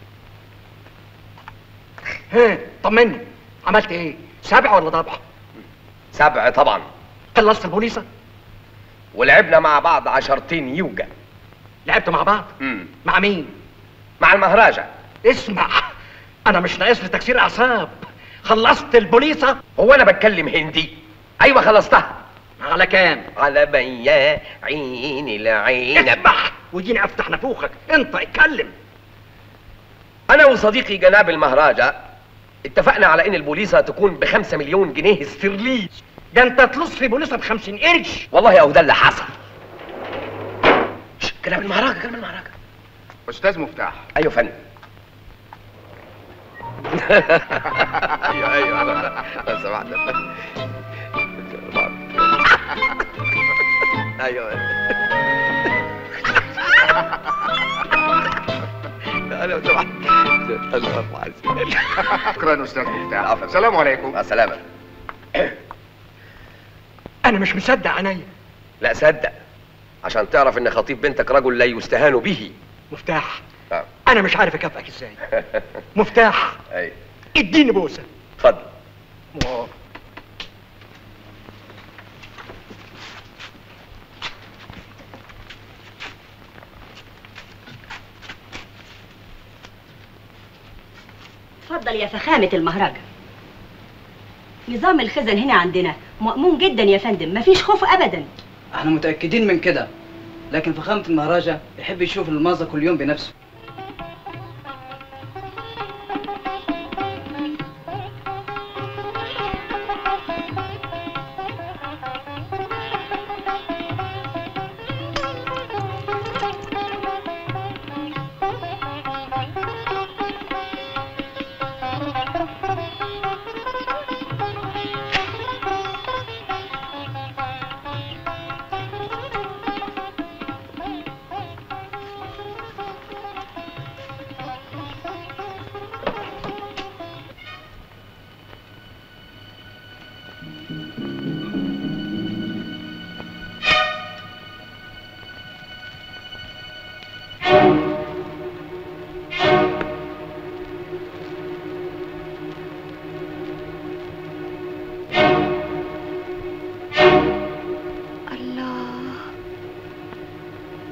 ها طمني عملت ايه سبع ولا ضبع سبع طبعا خلصت البوليصه ولعبنا مع بعض عشرتين يوجا لعبت مع بعض مم. مع مين مع المهرجة اسمع انا مش ناقص لي تكسير اعصاب خلصت البوليصه هو انا بتكلم هندي ايوه خلصتها على كام على بيا عين العين اسمع وديني افتح نافوخك انت اتكلم انا وصديقي جناب المهرجة اتفقنا على ان البوليصة تكون بخمسة مليون جنيه استرليني ده انت تلص في بوليصه ب 50 قرش والله اهو ده اللي حصل شش، جناب المهرجة جناب المهرجة استاذ مفتاح ايوه فندم ايوه ايوه لو سمحت ايوه لو سمحت شكرا استاذ مفتاح السلام عليكم مع السلامة انا مش مصدق عينيا لا صدق عشان تعرف ان خطيب بنتك رجل لا يستهان به مفتاح آه. انا مش عارف اكافئك ازاي مفتاح اي اديني بوسه اتفضل اتفضل يا فخامة المهرجة نظام الخزن هنا عندنا مأمون جدا يا فندم مفيش خوف ابدا احنا متأكدين من كده لكن فخامة المهرجة يحب يشوف الماظة كل يوم بنفسه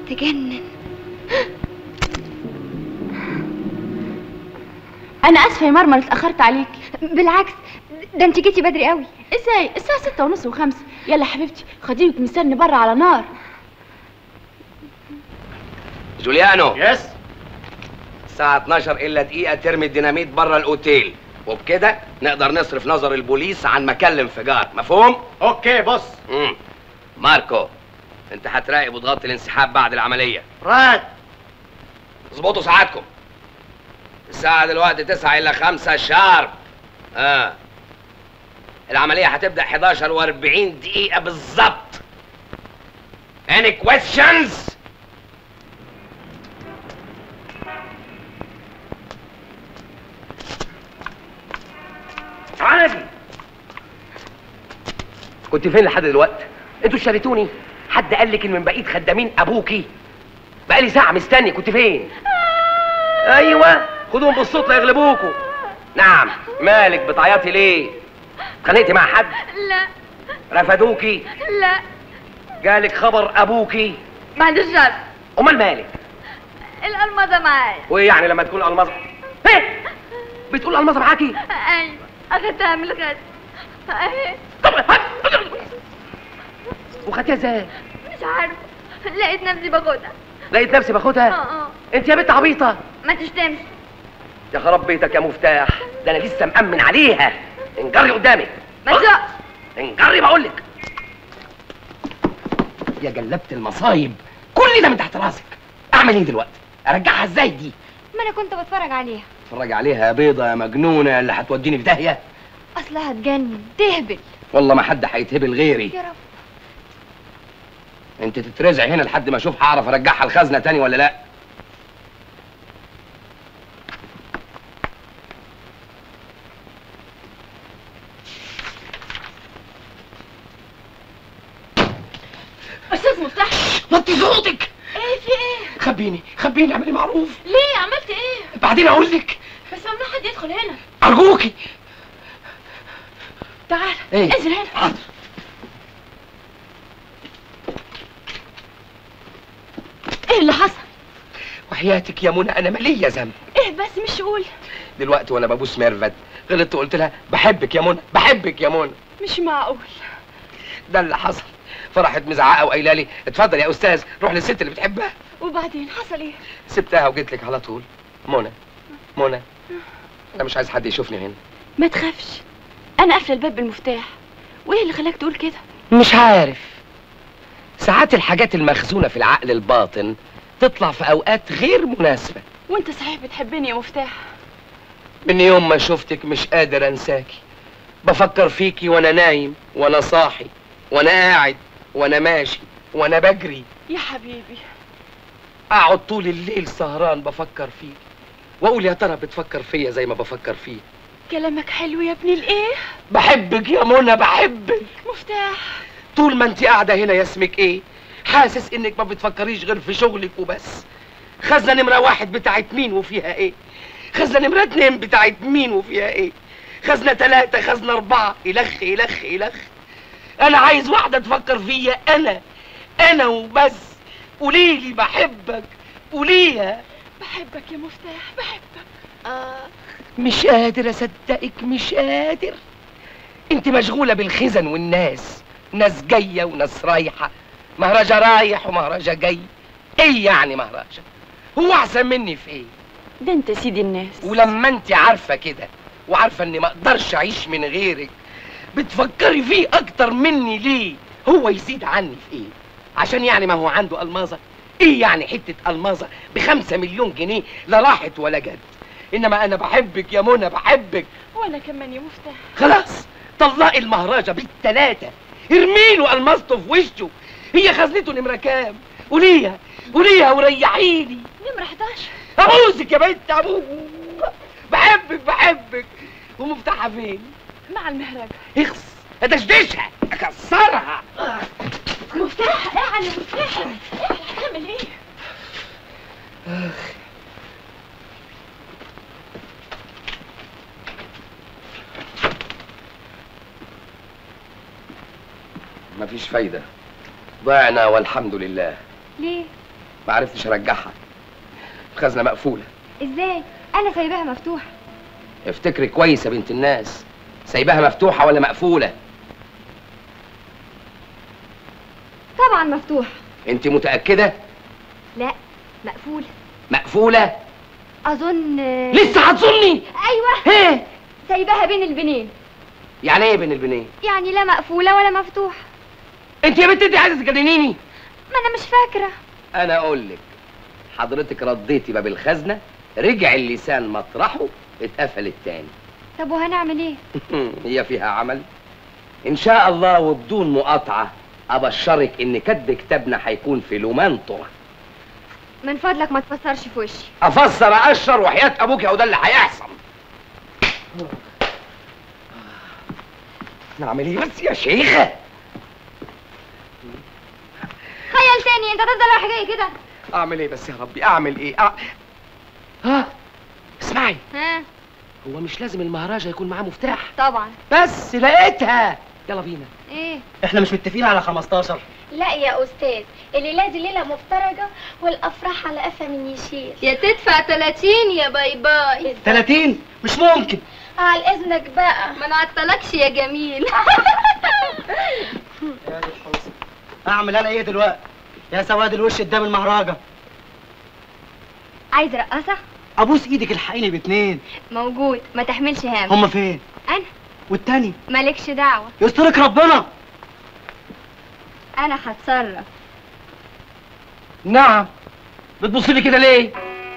تجنن انا اسفه يا مرمر اتاخرت عليك بالعكس ده انت جيتي بدري قوي ازاي الساعه ستة ونص وخمسة يلا حبيبتي خديجك مستني بره على نار جوليانو يس الساعة 12 إلا دقيقة ترمي الديناميت بره الأوتيل وبكده نقدر نصرف نظر البوليس عن مكان الانفجار مفهوم؟ اوكي بص مم. ماركو انت هتراقب وتغطي الانسحاب بعد العملية راد اظبطوا ساعاتكم الساعة دلوقتي 9 إلا 5 شارب اه العملية هتبدأ 11 و40 دقيقة بالظبط Any questions؟ عادي كنت فين لحد دلوقتي انتوا اشتريتوني حد قال لك ان من بقيه خدامين ابوكي بقالي ساعه مستني كنت فين ايوه خدوهم بالصوت لا يغلبوكوا نعم مالك بتعيطي ليه اتخانقتي مع حد لا رفدوكي لا جالك خبر ابوكي بعد الشر امال مالك الألمظة معايا وايه يعني لما تكون المظه ايه بتقول المظه معاكي ايوه اخدتها من الغد اهي وخدتيها ازاي مش عارفه لقيت نفسي باخدها لقيت نفسي باخدها اه اه انت يا بنت عبيطه ما تشتمش يا خراب بيتك يا مفتاح ده انا لسه مأمن عليها انجري قدامي ما تزقش انجري بقول لك يا جلبت المصايب كل ده من تحت راسك اعمل ايه دلوقتي ارجعها ازاي دي ما انا كنت بتفرج عليها اتفرج عليها يا بيضه يا مجنونه اللي هتوديني في داهيه اصلها تجنن تهبل والله ما حد هيتهبل غيري يا رب انت تترزع هنا لحد ما اشوف هعرف ارجعها الخزنه تاني ولا لا استاذ مفتاح وطي صوتك ايه في ايه خبيني خبيني اعملي معروف ليه عملت ايه بعدين اقول لك بس ممنوع حد يدخل هنا ارجوكي تعال ايه؟ انزل هنا ايه اللي حصل وحياتك يا منى انا مالية ذنب ايه بس مش قول دلوقتي وانا ببوس ميرفت غلطت وقلت لها بحبك يا منى بحبك يا منى مش معقول ده اللي حصل فرحت مزعقه وقايله لي اتفضل يا استاذ روح للست اللي بتحبها وبعدين حصل ايه سبتها وجيت لك على طول منى منى انا مش عايز حد يشوفني هنا ما تخافش انا قافله الباب بالمفتاح وايه اللي خلاك تقول كده مش عارف ساعات الحاجات المخزونة في العقل الباطن تطلع في أوقات غير مناسبة وانت صحيح بتحبني يا مفتاح من يوم ما شفتك مش قادر أنساكي بفكر فيكي وأنا نايم وأنا صاحي وأنا قاعد وأنا ماشي وأنا بجري يا حبيبي أقعد طول الليل سهران بفكر فيك وأقول يا ترى بتفكر فيا زي ما بفكر فيه كلامك حلو يا ابني الايه بحبك يا منى بحبك مفتاح طول ما انت قاعدة هنا يا اسمك ايه حاسس انك ما بتفكريش غير في شغلك وبس خزنة نمرة واحد بتاعت مين وفيها ايه خزنة نمرة اتنين بتاعت مين وفيها ايه خزنة تلاتة خزنة اربعة الخ الخ الخ انا عايز واحدة تفكر فيا انا انا وبس قوليلي بحبك قوليها بحبك يا مفتاح بحبك اه مش قادر اصدقك مش قادر انت مشغولة بالخزن والناس ناس جاية وناس رايحة مهرجة رايح ومهرجة جاي ايه يعني مهرجة هو احسن مني في ايه ده انت سيدي الناس ولما انت عارفة كده وعارفة اني ما اقدرش اعيش من غيرك بتفكري فيه اكتر مني ليه هو يزيد عني في ايه عشان يعني ما هو عنده الماظة ايه يعني حتة الماظة بخمسة مليون جنيه لا راحت ولا جت انما انا بحبك يا منى بحبك وانا كمان يا مفتاح خلاص طلقي المهرجة بالتلاتة ارميله الماسته في وشه هي خزنته نمرة كام قوليها قوليها وريحيني نمرة 11 ابوسك يا بنت ابوك بحبك بحبك ومفتاحها فين مع المهرجة اخس ادشدشها اكسرها مفتاح اعلى مفتاح اعلى هتعمل ايه مفيش فايدة ضعنا والحمد لله ليه ما عرفتش ارجعها الخزنه مقفوله ازاي انا سايباها مفتوحه افتكري كويس يا بنت الناس سايباها مفتوحه ولا مقفوله طبعا مفتوحه انت متاكده لا مقفوله مقفوله اظن لسه هتظني ايوه ايه سايباها بين البنين يعني ايه بين البنين يعني لا مقفوله ولا مفتوحه انت يا بنت انت عايزه تجننيني ما انا مش فاكره انا اقول لك حضرتك رديتي باب الخزنه رجع اللسان مطرحه اتقفل التاني طب وهنعمل ايه هي فيها عمل ان شاء الله وبدون مقاطعه ابشرك ان كتب كتابنا هيكون في لومانطره من فضلك ما تفسرش في وشي افسر اقشر وحياه ابوك هو ده اللي هيحصل نعمل ايه بس يا شيخه خيل تاني انت هتفضل رايح جاي كده اعمل ايه بس يا ربي اعمل ايه أع... ها اسمعي ها هو مش لازم المهراجة يكون معاه مفتاح طبعا بس لقيتها يلا بينا ايه احنا مش متفقين على 15 لا يا استاذ الليله دي ليله مفترجه والافراح على قفا من يشيل يا تدفع 30 يا باي باي 30 مش ممكن على اذنك بقى ما نعطلكش يا جميل اعمل انا ايه دلوقتي يا سواد الوش قدام المهرجة عايز رقاصه ابوس ايدك الحقيني باتنين موجود ما تحملش هم هما فين انا والتاني مالكش دعوه يسترك ربنا انا هتصرف نعم بتبص لي كده ليه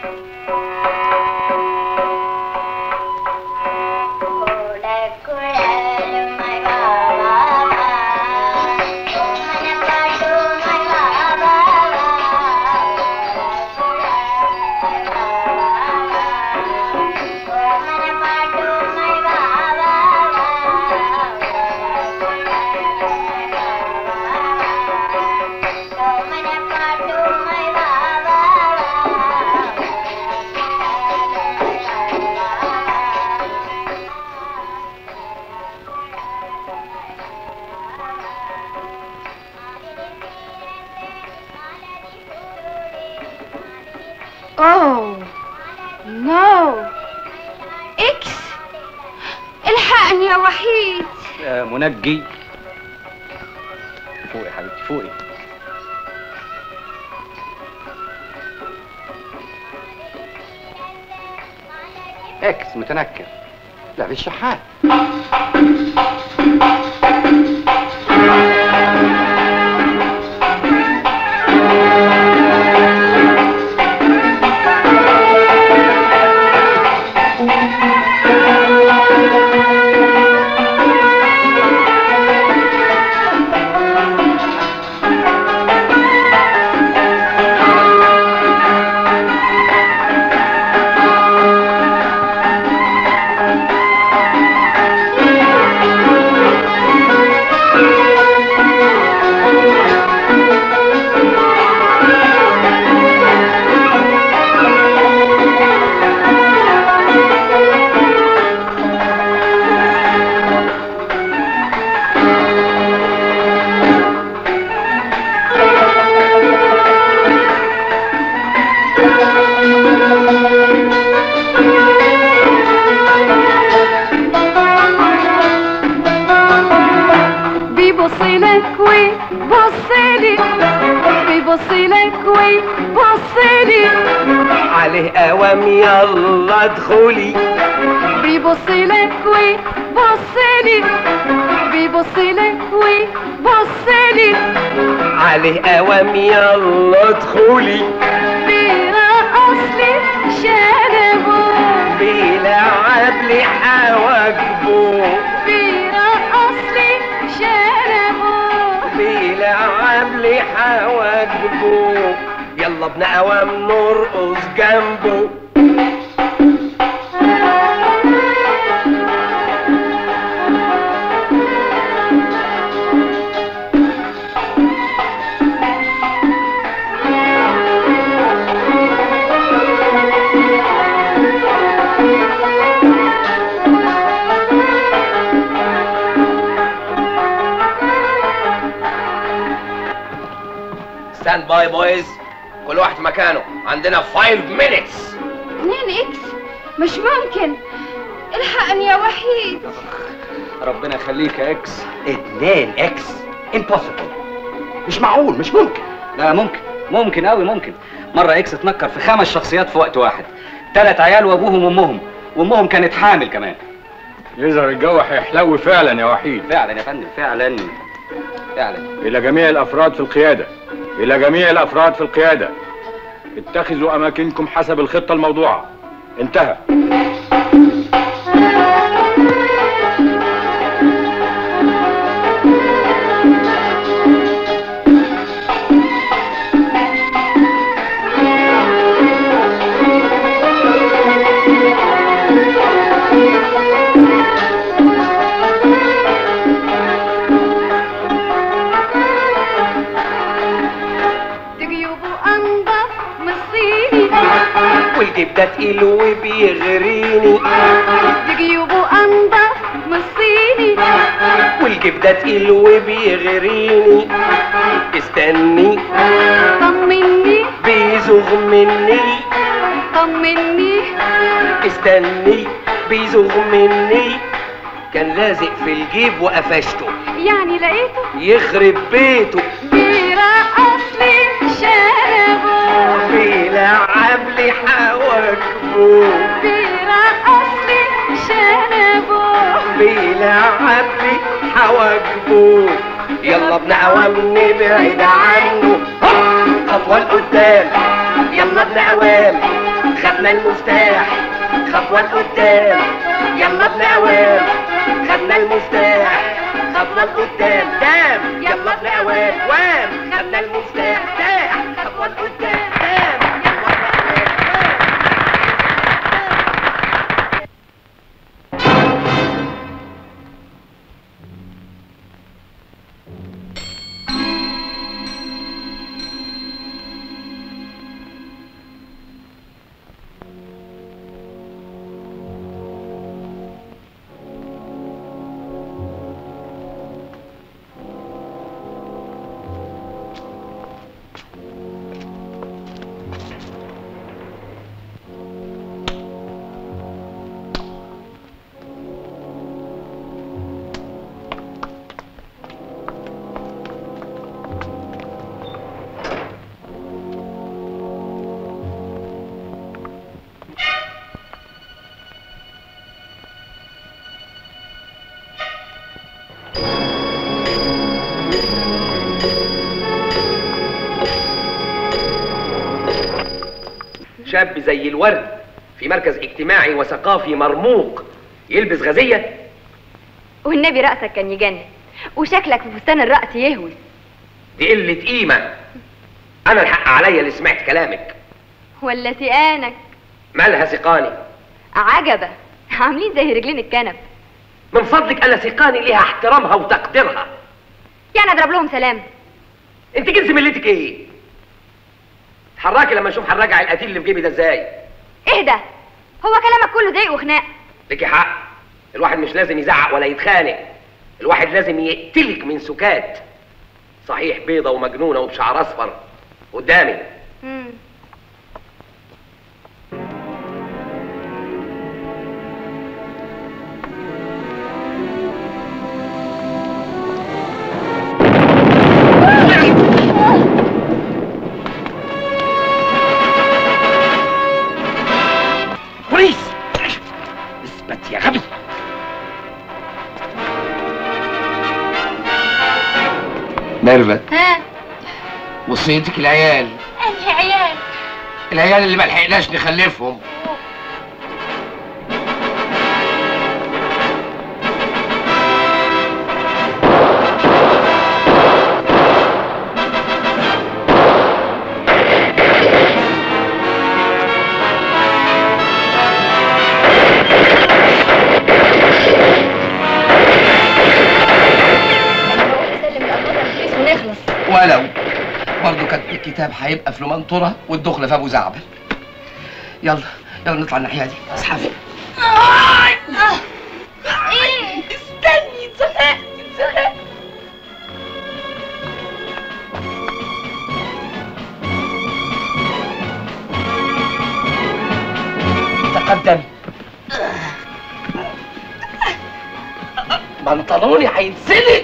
اوه نو اكس الحقني يا وحيد يا منجي فوقي يا حبيبتي فوقي اكس متنكر لا في الشحات بيبص لك ويبص لي بيبص لك ويبص لي عليه قوام يلا ادخلي بيبص لك ويبص لي بيبص لك ويبص لي عليه قوام يلا ادخلي بيرقص لي شنبه بيلعب لي حواجبه بيرقص لي شنبه بيلعب لي حواجبه يلا ابن قوام نرقص جنبه ستاند باي بويز كل واحد في مكانه عندنا 5 minutes اتنين اكس مش ممكن الحقني يا وحيد ربنا يخليك يا اكس اتنين اكس امبوسيبل مش معقول مش ممكن لا ممكن ممكن قوي ممكن مره اكس اتنكر في خمس شخصيات في وقت واحد ثلاث عيال وابوهم وامهم وامهم كانت حامل كمان يظهر الجو هيحلو فعلا يا وحيد فعلا يا فندم فعلا فعلا إلى جميع الأفراد في القيادة إلى جميع الأفراد في القيادة اتخذوا أماكنكم حسب الخطة الموضوعة انتهى جيوبه انضف من الصيني والجيب ده تقيل وبيغريني جيوبه انضف من الصيني والجيب ده تقيل وبيغريني استني طمني بيزوغ مني طمني استني بيزوغ مني كان لازق في الجيب وقفشته يعني لقيته يخرب بيته بيرقص لي شنبه بيلعب لي حواجبه بيرقص لي شنبه بيلعب لي حواجبه يلا ابن عوام نبعد عنه هوب، خطوة لقدام يلا ابن عوام خدنا المفتاح خطوة لقدام يلا ابن عوام خدنا المفتاح خطوة لقدام دام يلا ابن عوام وام خدنا المفتاح دام خطوة لقدام دام شاب زي الورد في مركز اجتماعي وثقافي مرموق يلبس غزية والنبي رأسك كان يجنن وشكلك في فستان الرقص يهوي دي قلة قيمة أنا الحق عليا اللي سمعت كلامك ولا تقانك مالها ثقاني عجبة عاملين زي رجلين الكنب من فضلك أنا ثقاني ليها احترامها وتقديرها يعني اضرب لهم سلام انت جنس ملتك ايه اتحركي لما اشوف هنراجع القتيل اللي في جيبي ده ازاي ايه ده هو كلامك كله ضيق وخناق ليكي حق الواحد مش لازم يزعق ولا يتخانق الواحد لازم يقتلك من سكات صحيح بيضة ومجنونة وبشعر أصفر قدامي مم. بوليس اثبت يا غبي ميرفت ها وصيتك العيال انهي عيال العيال اللي ما لحقناش نخلفهم سلم الأربعة الفلوس ونخلص ولو برضه كان الكتاب هيبقى في المنطورة والدخل في ابو زعبل يلا يلا نطلع الناحية دي اصحابي ايه استني اتزهقت اتزهقت بنطلوني هيتسند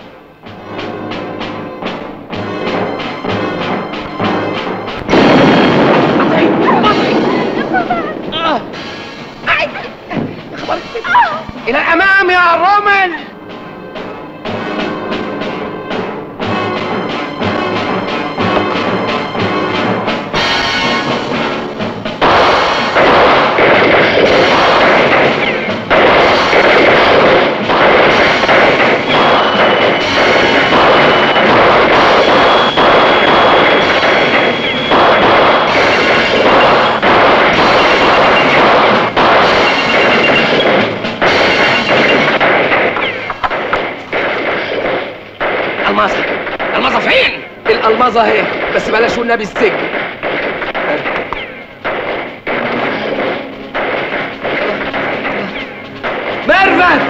الى الامام يا رومل المظة المظة فين؟ الألمظة اهي بس بلاش والنبي السجن ميرفت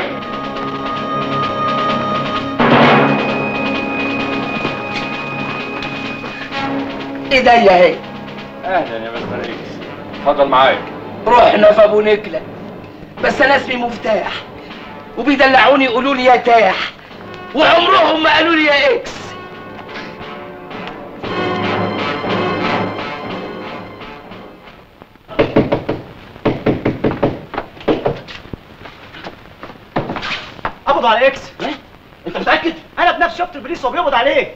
ايديا اهي اهلا يا مستر اكس اتفضل معايا رحنا في ابو نكلة بس انا اسمي مفتاح وبيدلعوني يقولوا لي يا تاح وعمرهم ما قالوا لي يا اكس قبضوا على اكس انت متاكد انا بنفسي شفت البوليس وهو بيقبض عليه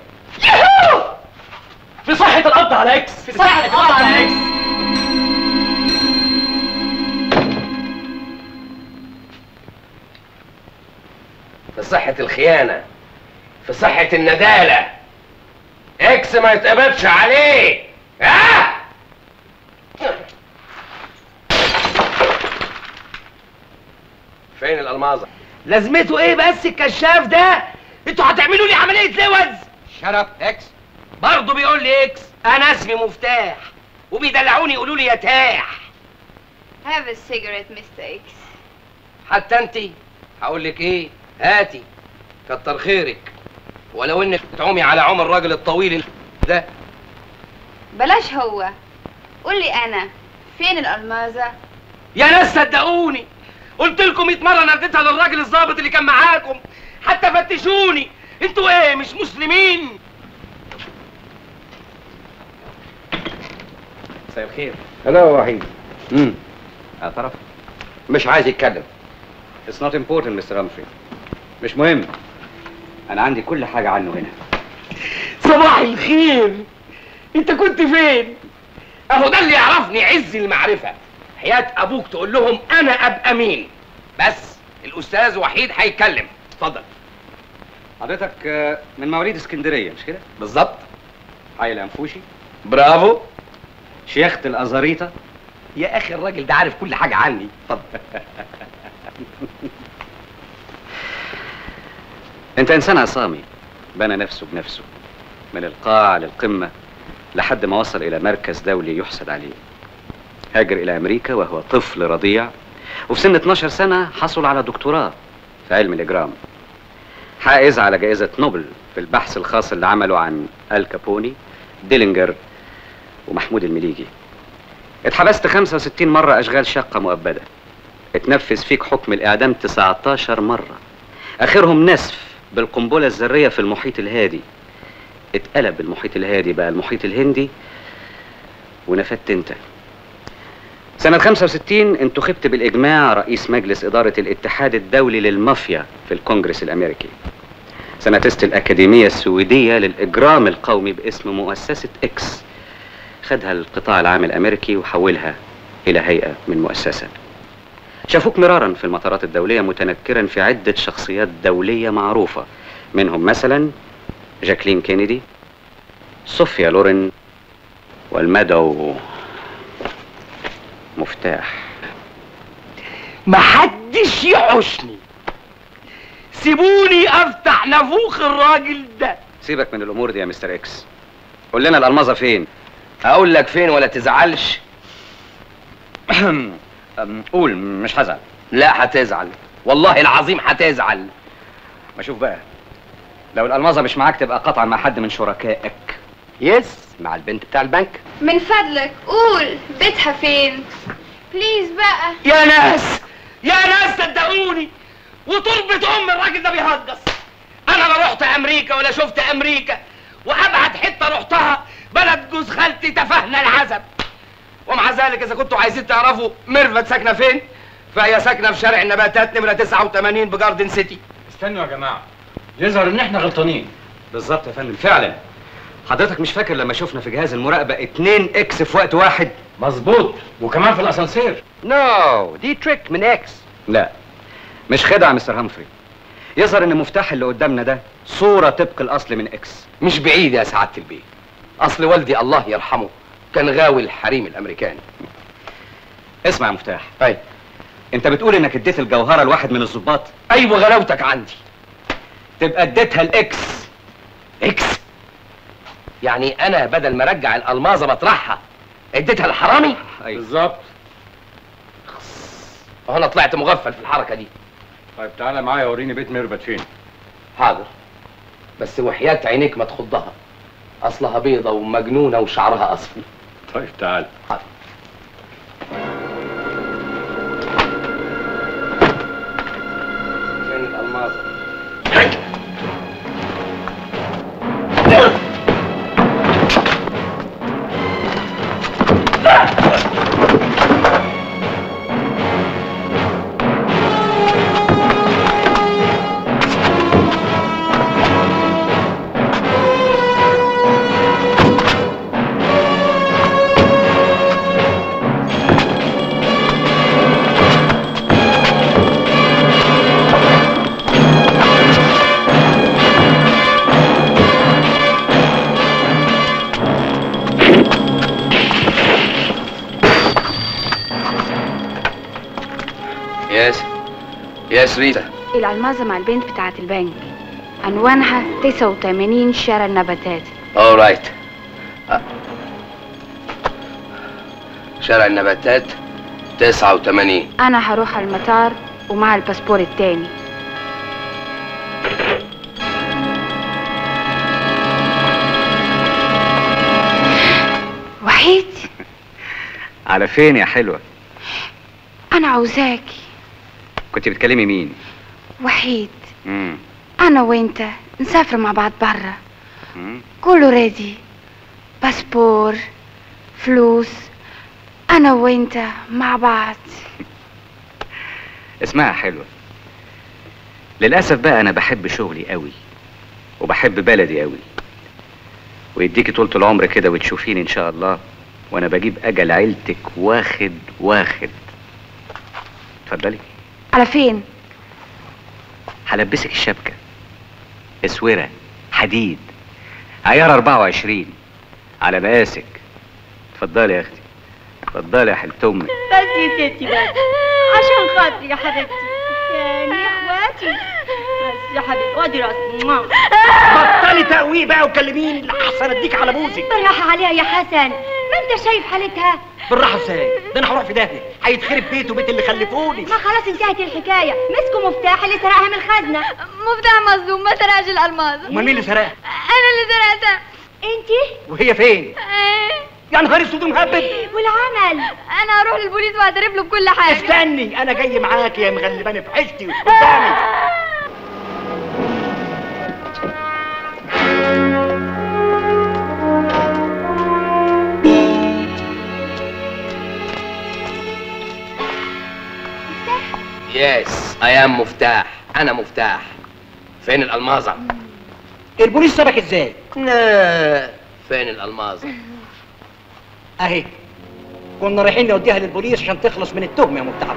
في صحة القبض على اكس في صحة القبض على اكس في صحة الخيانة في صحة الندالة اكس ما يتقبضش عليه ها فين الألماظة؟ لازمته ايه بس الكشاف ده؟ انتوا هتعملوا لي عملية لوز؟ شرف اكس برضه بيقول لي اكس انا اسمي مفتاح وبيدلعوني يقولوا لي يا تاح Have a cigarette, Mr. X. حتى انت هقول لك ايه هاتي كتر خيرك ولو انك تعومي على عمر الراجل الطويل ده بلاش هو قول لي أنا فين الألمازة؟ يا ناس صدقوني قلت لكم 100 مره انا اديتها للراجل الضابط اللي كان معاكم حتى فتشوني انتوا ايه مش مسلمين مساء الخير هلا وحيد امم اعترف مش عايز يتكلم It's not important مستر هامفري مش مهم انا عندي كل حاجه عنه هنا صباح الخير انت كنت فين اهو ده اللي يعرفني عز المعرفه حياه ابوك تقول لهم انا ابقى مين بس الاستاذ وحيد هيتكلم اتفضل حضرتك آه، من مواليد اسكندريه مش كده بالظبط حي الانفوشي برافو شيخة الازاريطه يا اخي الراجل ده عارف كل حاجه عني اتفضل انت انسان عصامي بنى نفسه بنفسه من القاع للقمه لحد ما وصل الى مركز دولي يحسد عليه هاجر الى امريكا وهو طفل رضيع وفي سن 12 سنه حصل على دكتوراه في علم الاجرام حائز على جائزه نوبل في البحث الخاص اللي عمله عن ال كابوني ديلينجر ومحمود المليجي اتحبست 65 مرة أشغال شاقة مؤبدة اتنفذ فيك حكم الإعدام 19 مرة آخرهم نسف بالقنبلة الذرية في المحيط الهادي اتقلب المحيط الهادي بقى المحيط الهندي ونفدت انت سنة 65 انتخبت بالإجماع رئيس مجلس إدارة الاتحاد الدولي للمافيا في الكونجرس الأمريكي سنتست الأكاديمية السويدية للإجرام القومي باسم مؤسسة إكس خدها القطاع العام الأمريكي وحولها إلى هيئة من مؤسسة شافوك مرارا في المطارات الدولية متنكرا في عدة شخصيات دولية معروفة منهم مثلا جاكلين كينيدي صوفيا لورين والمدعو مفتاح محدش يحوشني سيبوني افتح نافوخ الراجل ده سيبك من الأمور دي يا مستر إكس قول لنا الألمظة فين اقول لك فين ولا تزعلش أم، قول مش هزعل لا هتزعل والله العظيم هتزعل ما شوف بقى لو الألمظة مش معاك تبقى قطعا مع حد من شركائك يس مع البنت بتاع البنك من فضلك قول بيتها فين بليز بقى يا ناس يا ناس صدقوني وتربة ام الراجل ده بيهجص انا لا رحت امريكا ولا شفت امريكا وابعد حته رحتها بلد جوز خالتي تفهنا العزب ومع ذلك اذا كنتوا عايزين تعرفوا ميرفت ساكنه فين فهي ساكنه في شارع النباتات نمره 89 بجاردن سيتي استنوا يا جماعه يظهر ان احنا غلطانين بالظبط يا فندم فعلا حضرتك مش فاكر لما شفنا في جهاز المراقبه 2 اكس في وقت واحد مظبوط وكمان في الاسانسير نو دي تريك من اكس لا مش خدعه يا مستر همفري يظهر ان المفتاح اللي قدامنا ده صوره طبق الاصل من اكس مش بعيد يا سعاده البيه اصل والدي الله يرحمه كان غاوي الحريم الامريكاني اسمع يا مفتاح اي انت بتقول انك اديت الجوهره لواحد من الضباط ايوه غلاوتك عندي تبقى اديتها الاكس اكس يعني انا بدل ما ارجع الالماظه مطرحها اديتها الحرامي ايوه بالظبط انا طلعت مغفل في الحركه دي طيب تعالى معايا وريني بيت ميرفت فين حاضر بس وحياة عينيك ما تخضها اصلها بيضة ومجنونة وشعرها اصفر طيب تعال حاضر فين الالماظة يس يس ريتا الألمازة مع البنت بتاعت البنك عنوانها 89 شارع النباتات اورايت شارع النباتات 89 أنا هروح على المطار ومع الباسبور التاني وحيد على فين يا حلوه أنا عاوزاكي كنت بتكلمي مين وحيد امم أنا وأنت نسافر مع بعض برا مم. كله ريدي باسبور فلوس أنا وأنت مع بعض اسمها حلوه للاسف بقى انا بحب شغلي قوي وبحب بلدي قوي ويديكي طولة العمر كده وتشوفيني ان شاء الله وانا بجيب اجل عيلتك واخد واخد اتفضلي على فين؟ هلبسك الشبكة اسورة حديد عيار 24 على مقاسك اتفضلي يا اختي اتفضلي يا حلة امك بس يا ستي بس عشان خاطري يا حبيبتي يعني يا اخواتي بس يا حبيبتي وادي راسي موا. بطلي تقويه بقى وكلميني لحسن اديك على بوزك بالراحة عليها يا حسن ما انت شايف حالتها بالراحه ازاي ده انا هروح في داهيه هيتخرب بيته وبيت اللي خلفوني ما خلاص انتهت الحكاية مسكوا مفتاح اللي سرقها من الخزنة مفتاح مظلوم ما سرقش الألماظ امال مين اللي سرقها أنا اللي سرقتها انتي وهي فين يا نهار اسود مهبب والعمل أنا هروح للبوليس وأعترف له بكل حاجة استني انا جاي معاكي يا مغلباني في عشتي قدامي يس اي ام مفتاح انا مفتاح فين الالماظة البوليس سابك ازاي لا فين الالماظة اهي كنا رايحين نوديها للبوليس عشان تخلص من التهمه يا مفتاح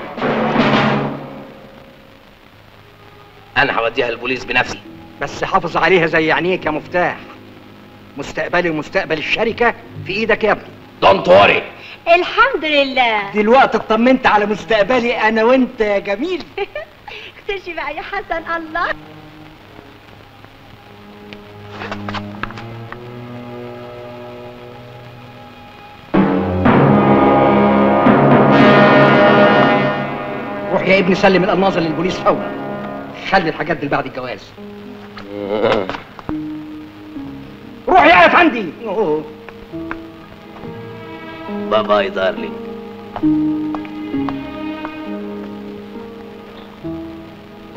انا هوديها البوليس بنفسي بس حافظ عليها زي عينيك يا مفتاح مستقبلي ومستقبل الشركه في ايدك يا ابني دونت وري الحمد لله دلوقتي اطمنت على مستقبلي انا وانت يا جميل اختشي بقى يا حسن الله روح يا ابني سلم الالماظه للبوليس فورا خلي الحاجات دي بعد الجواز روح يا افندي أوه. باي باي دارلينج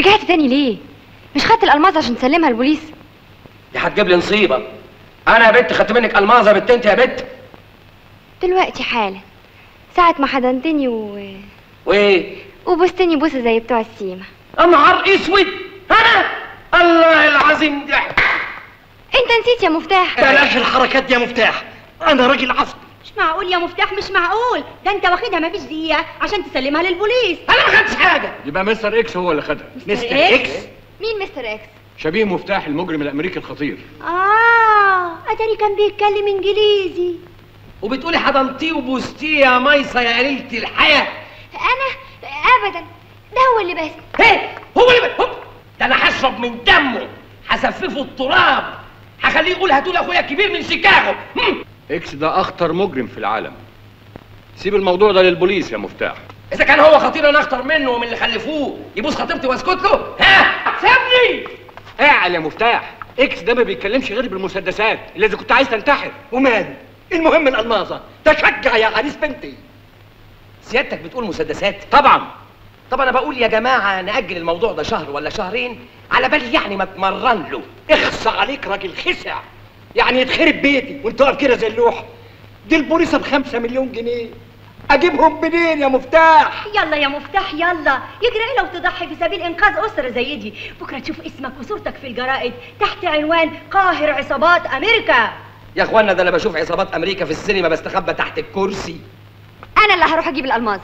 رجعت تاني ليه مش خدت الالماظ عشان تسلمها البوليس دي هتجيب لي نصيبه انا يا بنت خدت منك الماظه بنت انت يا بنت دلوقتي حالا ساعة ما حضنتني و... وايه وبوستني بوسة زي بتوع السيما يا نهار اسود انا الله العظيم ده انت نسيت يا مفتاح بلاش الحركات دي يا مفتاح انا راجل عصبي مش معقول يا مفتاح مش معقول ده انت واخدها مفيش دقيقة عشان تسلمها للبوليس انا ما خدتش حاجة يبقى مستر اكس هو اللي خدها مستر إكس؟ مين مستر اكس شبيه مفتاح المجرم الامريكي الخطير اه اتاري كان بيتكلم انجليزي وبتقولي حضنتيه وبوستيه يا ميصه يا قليله الحياه انا ابدا ده هو اللي بس ايه هو اللي هوب ده انا هشرب من دمه هسففه التراب هخليه يقول هاتوا لي اخويا الكبير من شيكاغو هم. اكس ده اخطر مجرم في العالم سيب الموضوع ده للبوليس يا مفتاح اذا كان هو خطير انا اخطر منه ومن اللي خلفوه يبوس خطيبتي واسكت له ها سيبني اعل يا مفتاح اكس ده ما بيتكلمش غير بالمسدسات اللي اذا كنت عايز تنتحر وماله المهم الالماظه تشجع يا عريس بنتي سيادتك بتقول مسدسات طبعا طب انا بقول يا جماعه ناجل الموضوع ده شهر ولا شهرين على بال يعني ما اتمرن له اخص عليك راجل خسع يعني يتخرب بيتي وانت واقف كده زي اللوحه دي البوليصه بخمسة مليون جنيه اجيبهم منين يا مفتاح يلا يا مفتاح يلا يجري ايه لو تضحي في سبيل انقاذ اسره زي دي بكره تشوف اسمك وصورتك في الجرائد تحت عنوان قاهر عصابات امريكا يا اخوانا ده انا بشوف عصابات امريكا في السينما بستخبى تحت الكرسي انا اللي هروح اجيب الالماظ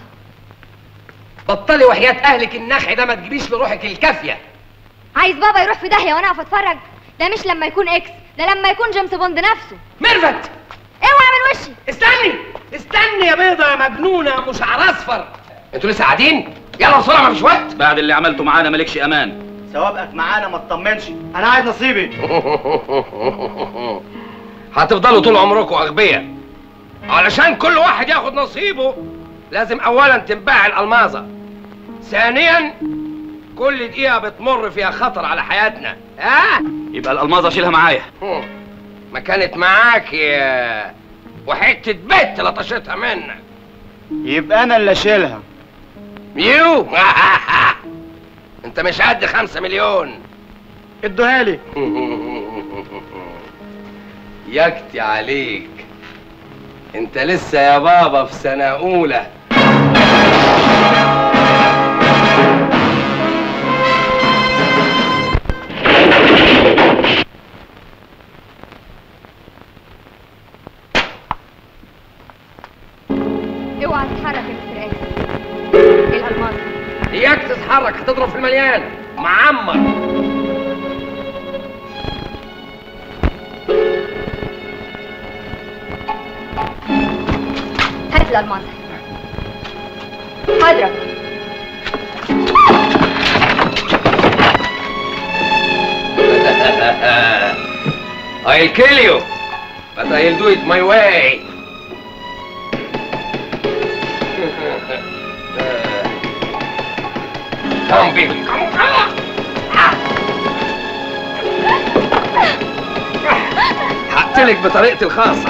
بطلي وحياه اهلك النخع ده ما تجيبيش لروحك الكافيه عايز بابا يروح في داهيه وانا اقف اتفرج ده مش لما يكون اكس ده لما يكون جيمس بوند نفسه ميرفت اوعى من وشي استني استني يا بيضه يا مجنونه ام شعر اصفر انتوا لسه قاعدين يلا بسرعه مفيش وقت بعد اللي عملته معانا مالكش امان ثوابك معانا ما تطمنش انا عايز نصيبي هتفضلوا طول عمركم اغبياء علشان كل واحد ياخد نصيبه لازم اولا تنباع الالماظه ثانيا كل دقيقه بتمر فيها خطر على حياتنا ها يبقى الالماظه اشيلها معايا ما كانت معاك يا وحته بنت لطشتها منك يبقى انا اللي اشيلها يو انت مش قد خمسة مليون ادوها لي يكتي عليك انت لسه يا بابا في سنة اولى اوعى تتحرك يا مستر اكس الالماظ اياك تتحرك هتضرب في المليان معمر هات الالماظ هضرب I'll kill you, but I'll do it my way. come, baby, come, come. هقتلك بطريقتي الخاصة.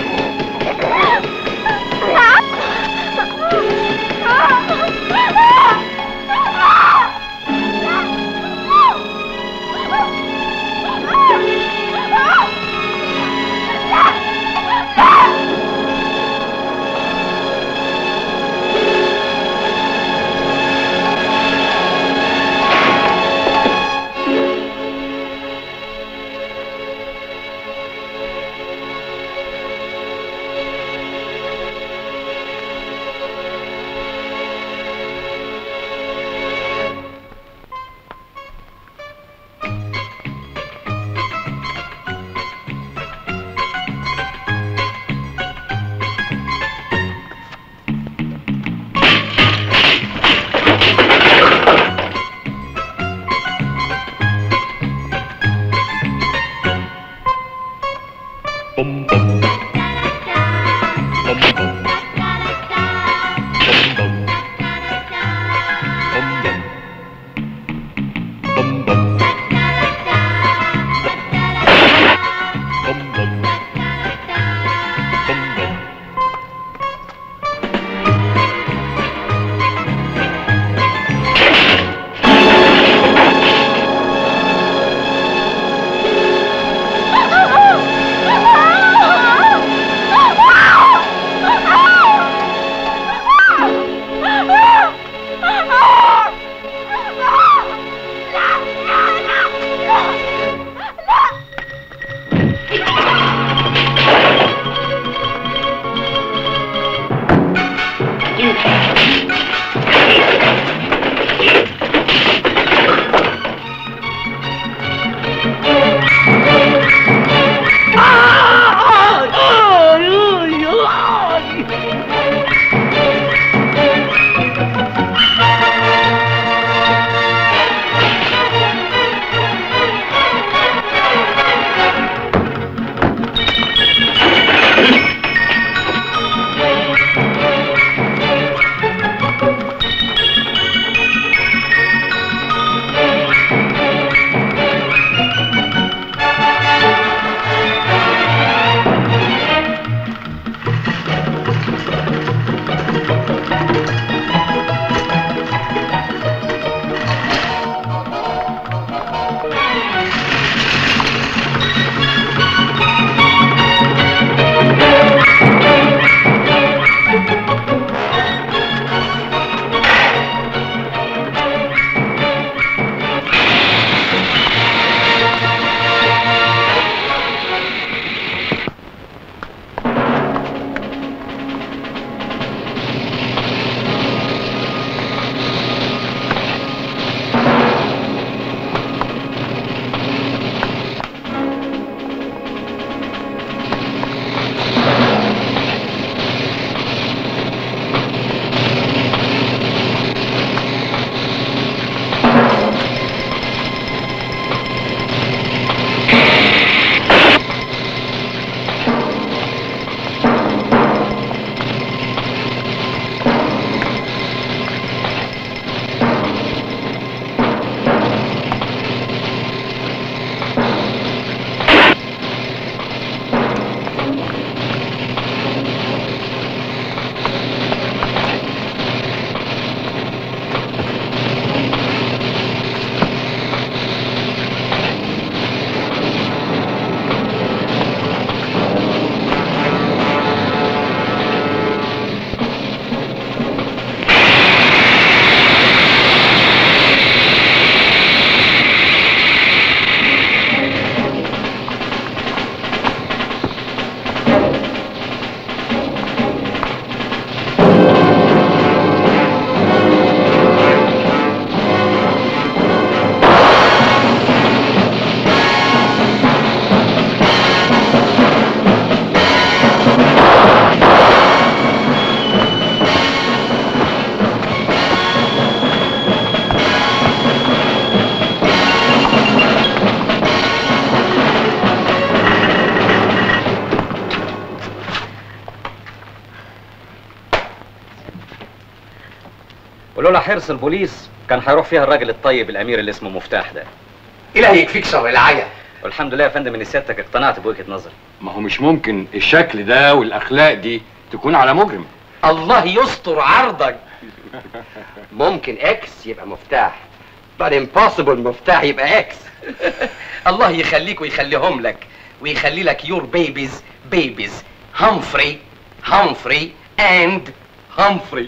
ولولا حرص البوليس كان هيروح فيها الراجل الطيب الامير اللي اسمه مفتاح ده إلهي يكفيك شر العيا والحمد لله يا فندم ان سيادتك اقتنعت بوجهه نظري ما هو مش ممكن الشكل ده والاخلاق دي تكون على مجرم الله يستر عرضك ممكن اكس يبقى مفتاح but impossible مفتاح يبقى اكس الله يخليك ويخليهم لك ويخلي لك يور بيبيز بيبيز همفري همفري اند همفري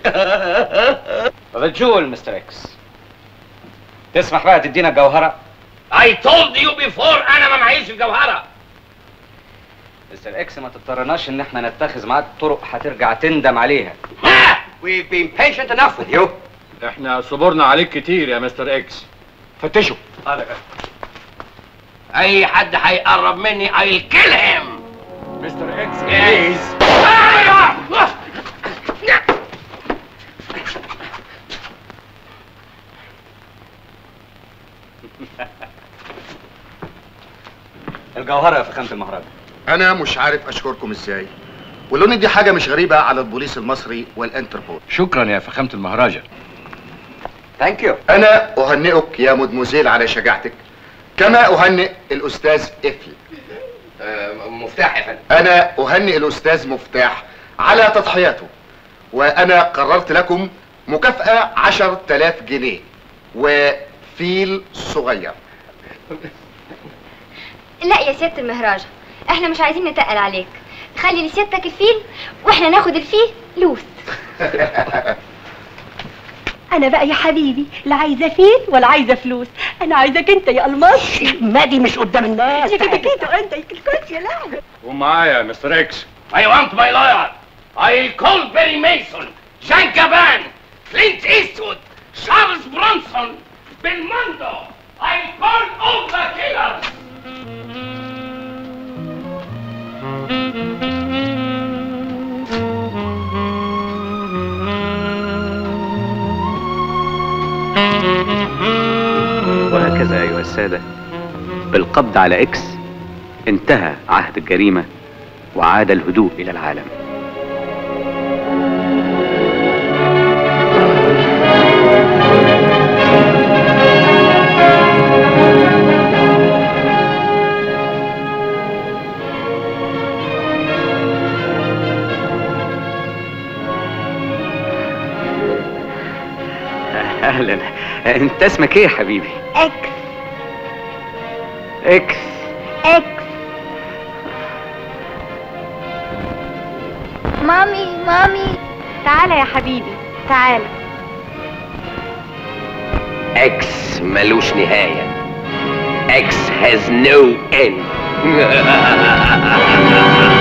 رجول مستر اكس تسمح بقى تدينا الجوهره I told you before انا ما معيش الجوهره مستر اكس ما تضطرناش ان احنا نتخذ معاك طرق هترجع تندم عليها We've been patient enough with you احنا صبرنا عليك كتير يا مستر اكس فتشوا اي حد هيقرب مني I'll kill him مستر اكس Yes. الجوهره يا فخامه المهرجان انا مش عارف اشكركم ازاي ولون دي حاجه مش غريبه على البوليس المصري والانتربول شكرا يا فخامه المهرجة ثانك يو انا اهنئك يا مدموزيل على شجاعتك كما اهنئ الاستاذ افي مفتاح يا فندم انا اهنئ الاستاذ مفتاح على تضحياته وانا قررت لكم مكافأة عشر تلاف جنيه وفيل صغير لا يا سيادة المهراجة احنا مش عايزين نتقل عليك خلي لسيادتك الفيل واحنا ناخد الفيل لوس انا بقى يا حبيبي لا عايزه فيل ولا عايزه فلوس انا عايزك انت يا الماس مادي مش قدام الناس يا كتكيتو انت الكوت يا لعبه ومعايا يا مستر اكس I want my lawyer I'll call Barry Mason Jean Gabin Clint Eastwood Charles Bronson Belmondo I'll call all the killers وهكذا أيها السادة بالقبض على إكس انتهى عهد الجريمة وعاد الهدوء إلى العالم أهلا أنت اسمك إيه يا حبيبي؟ اكس إكس اكس مامي مامي تعالى يا حبيبي تعالى اكس ملوش نهاية اكس has no end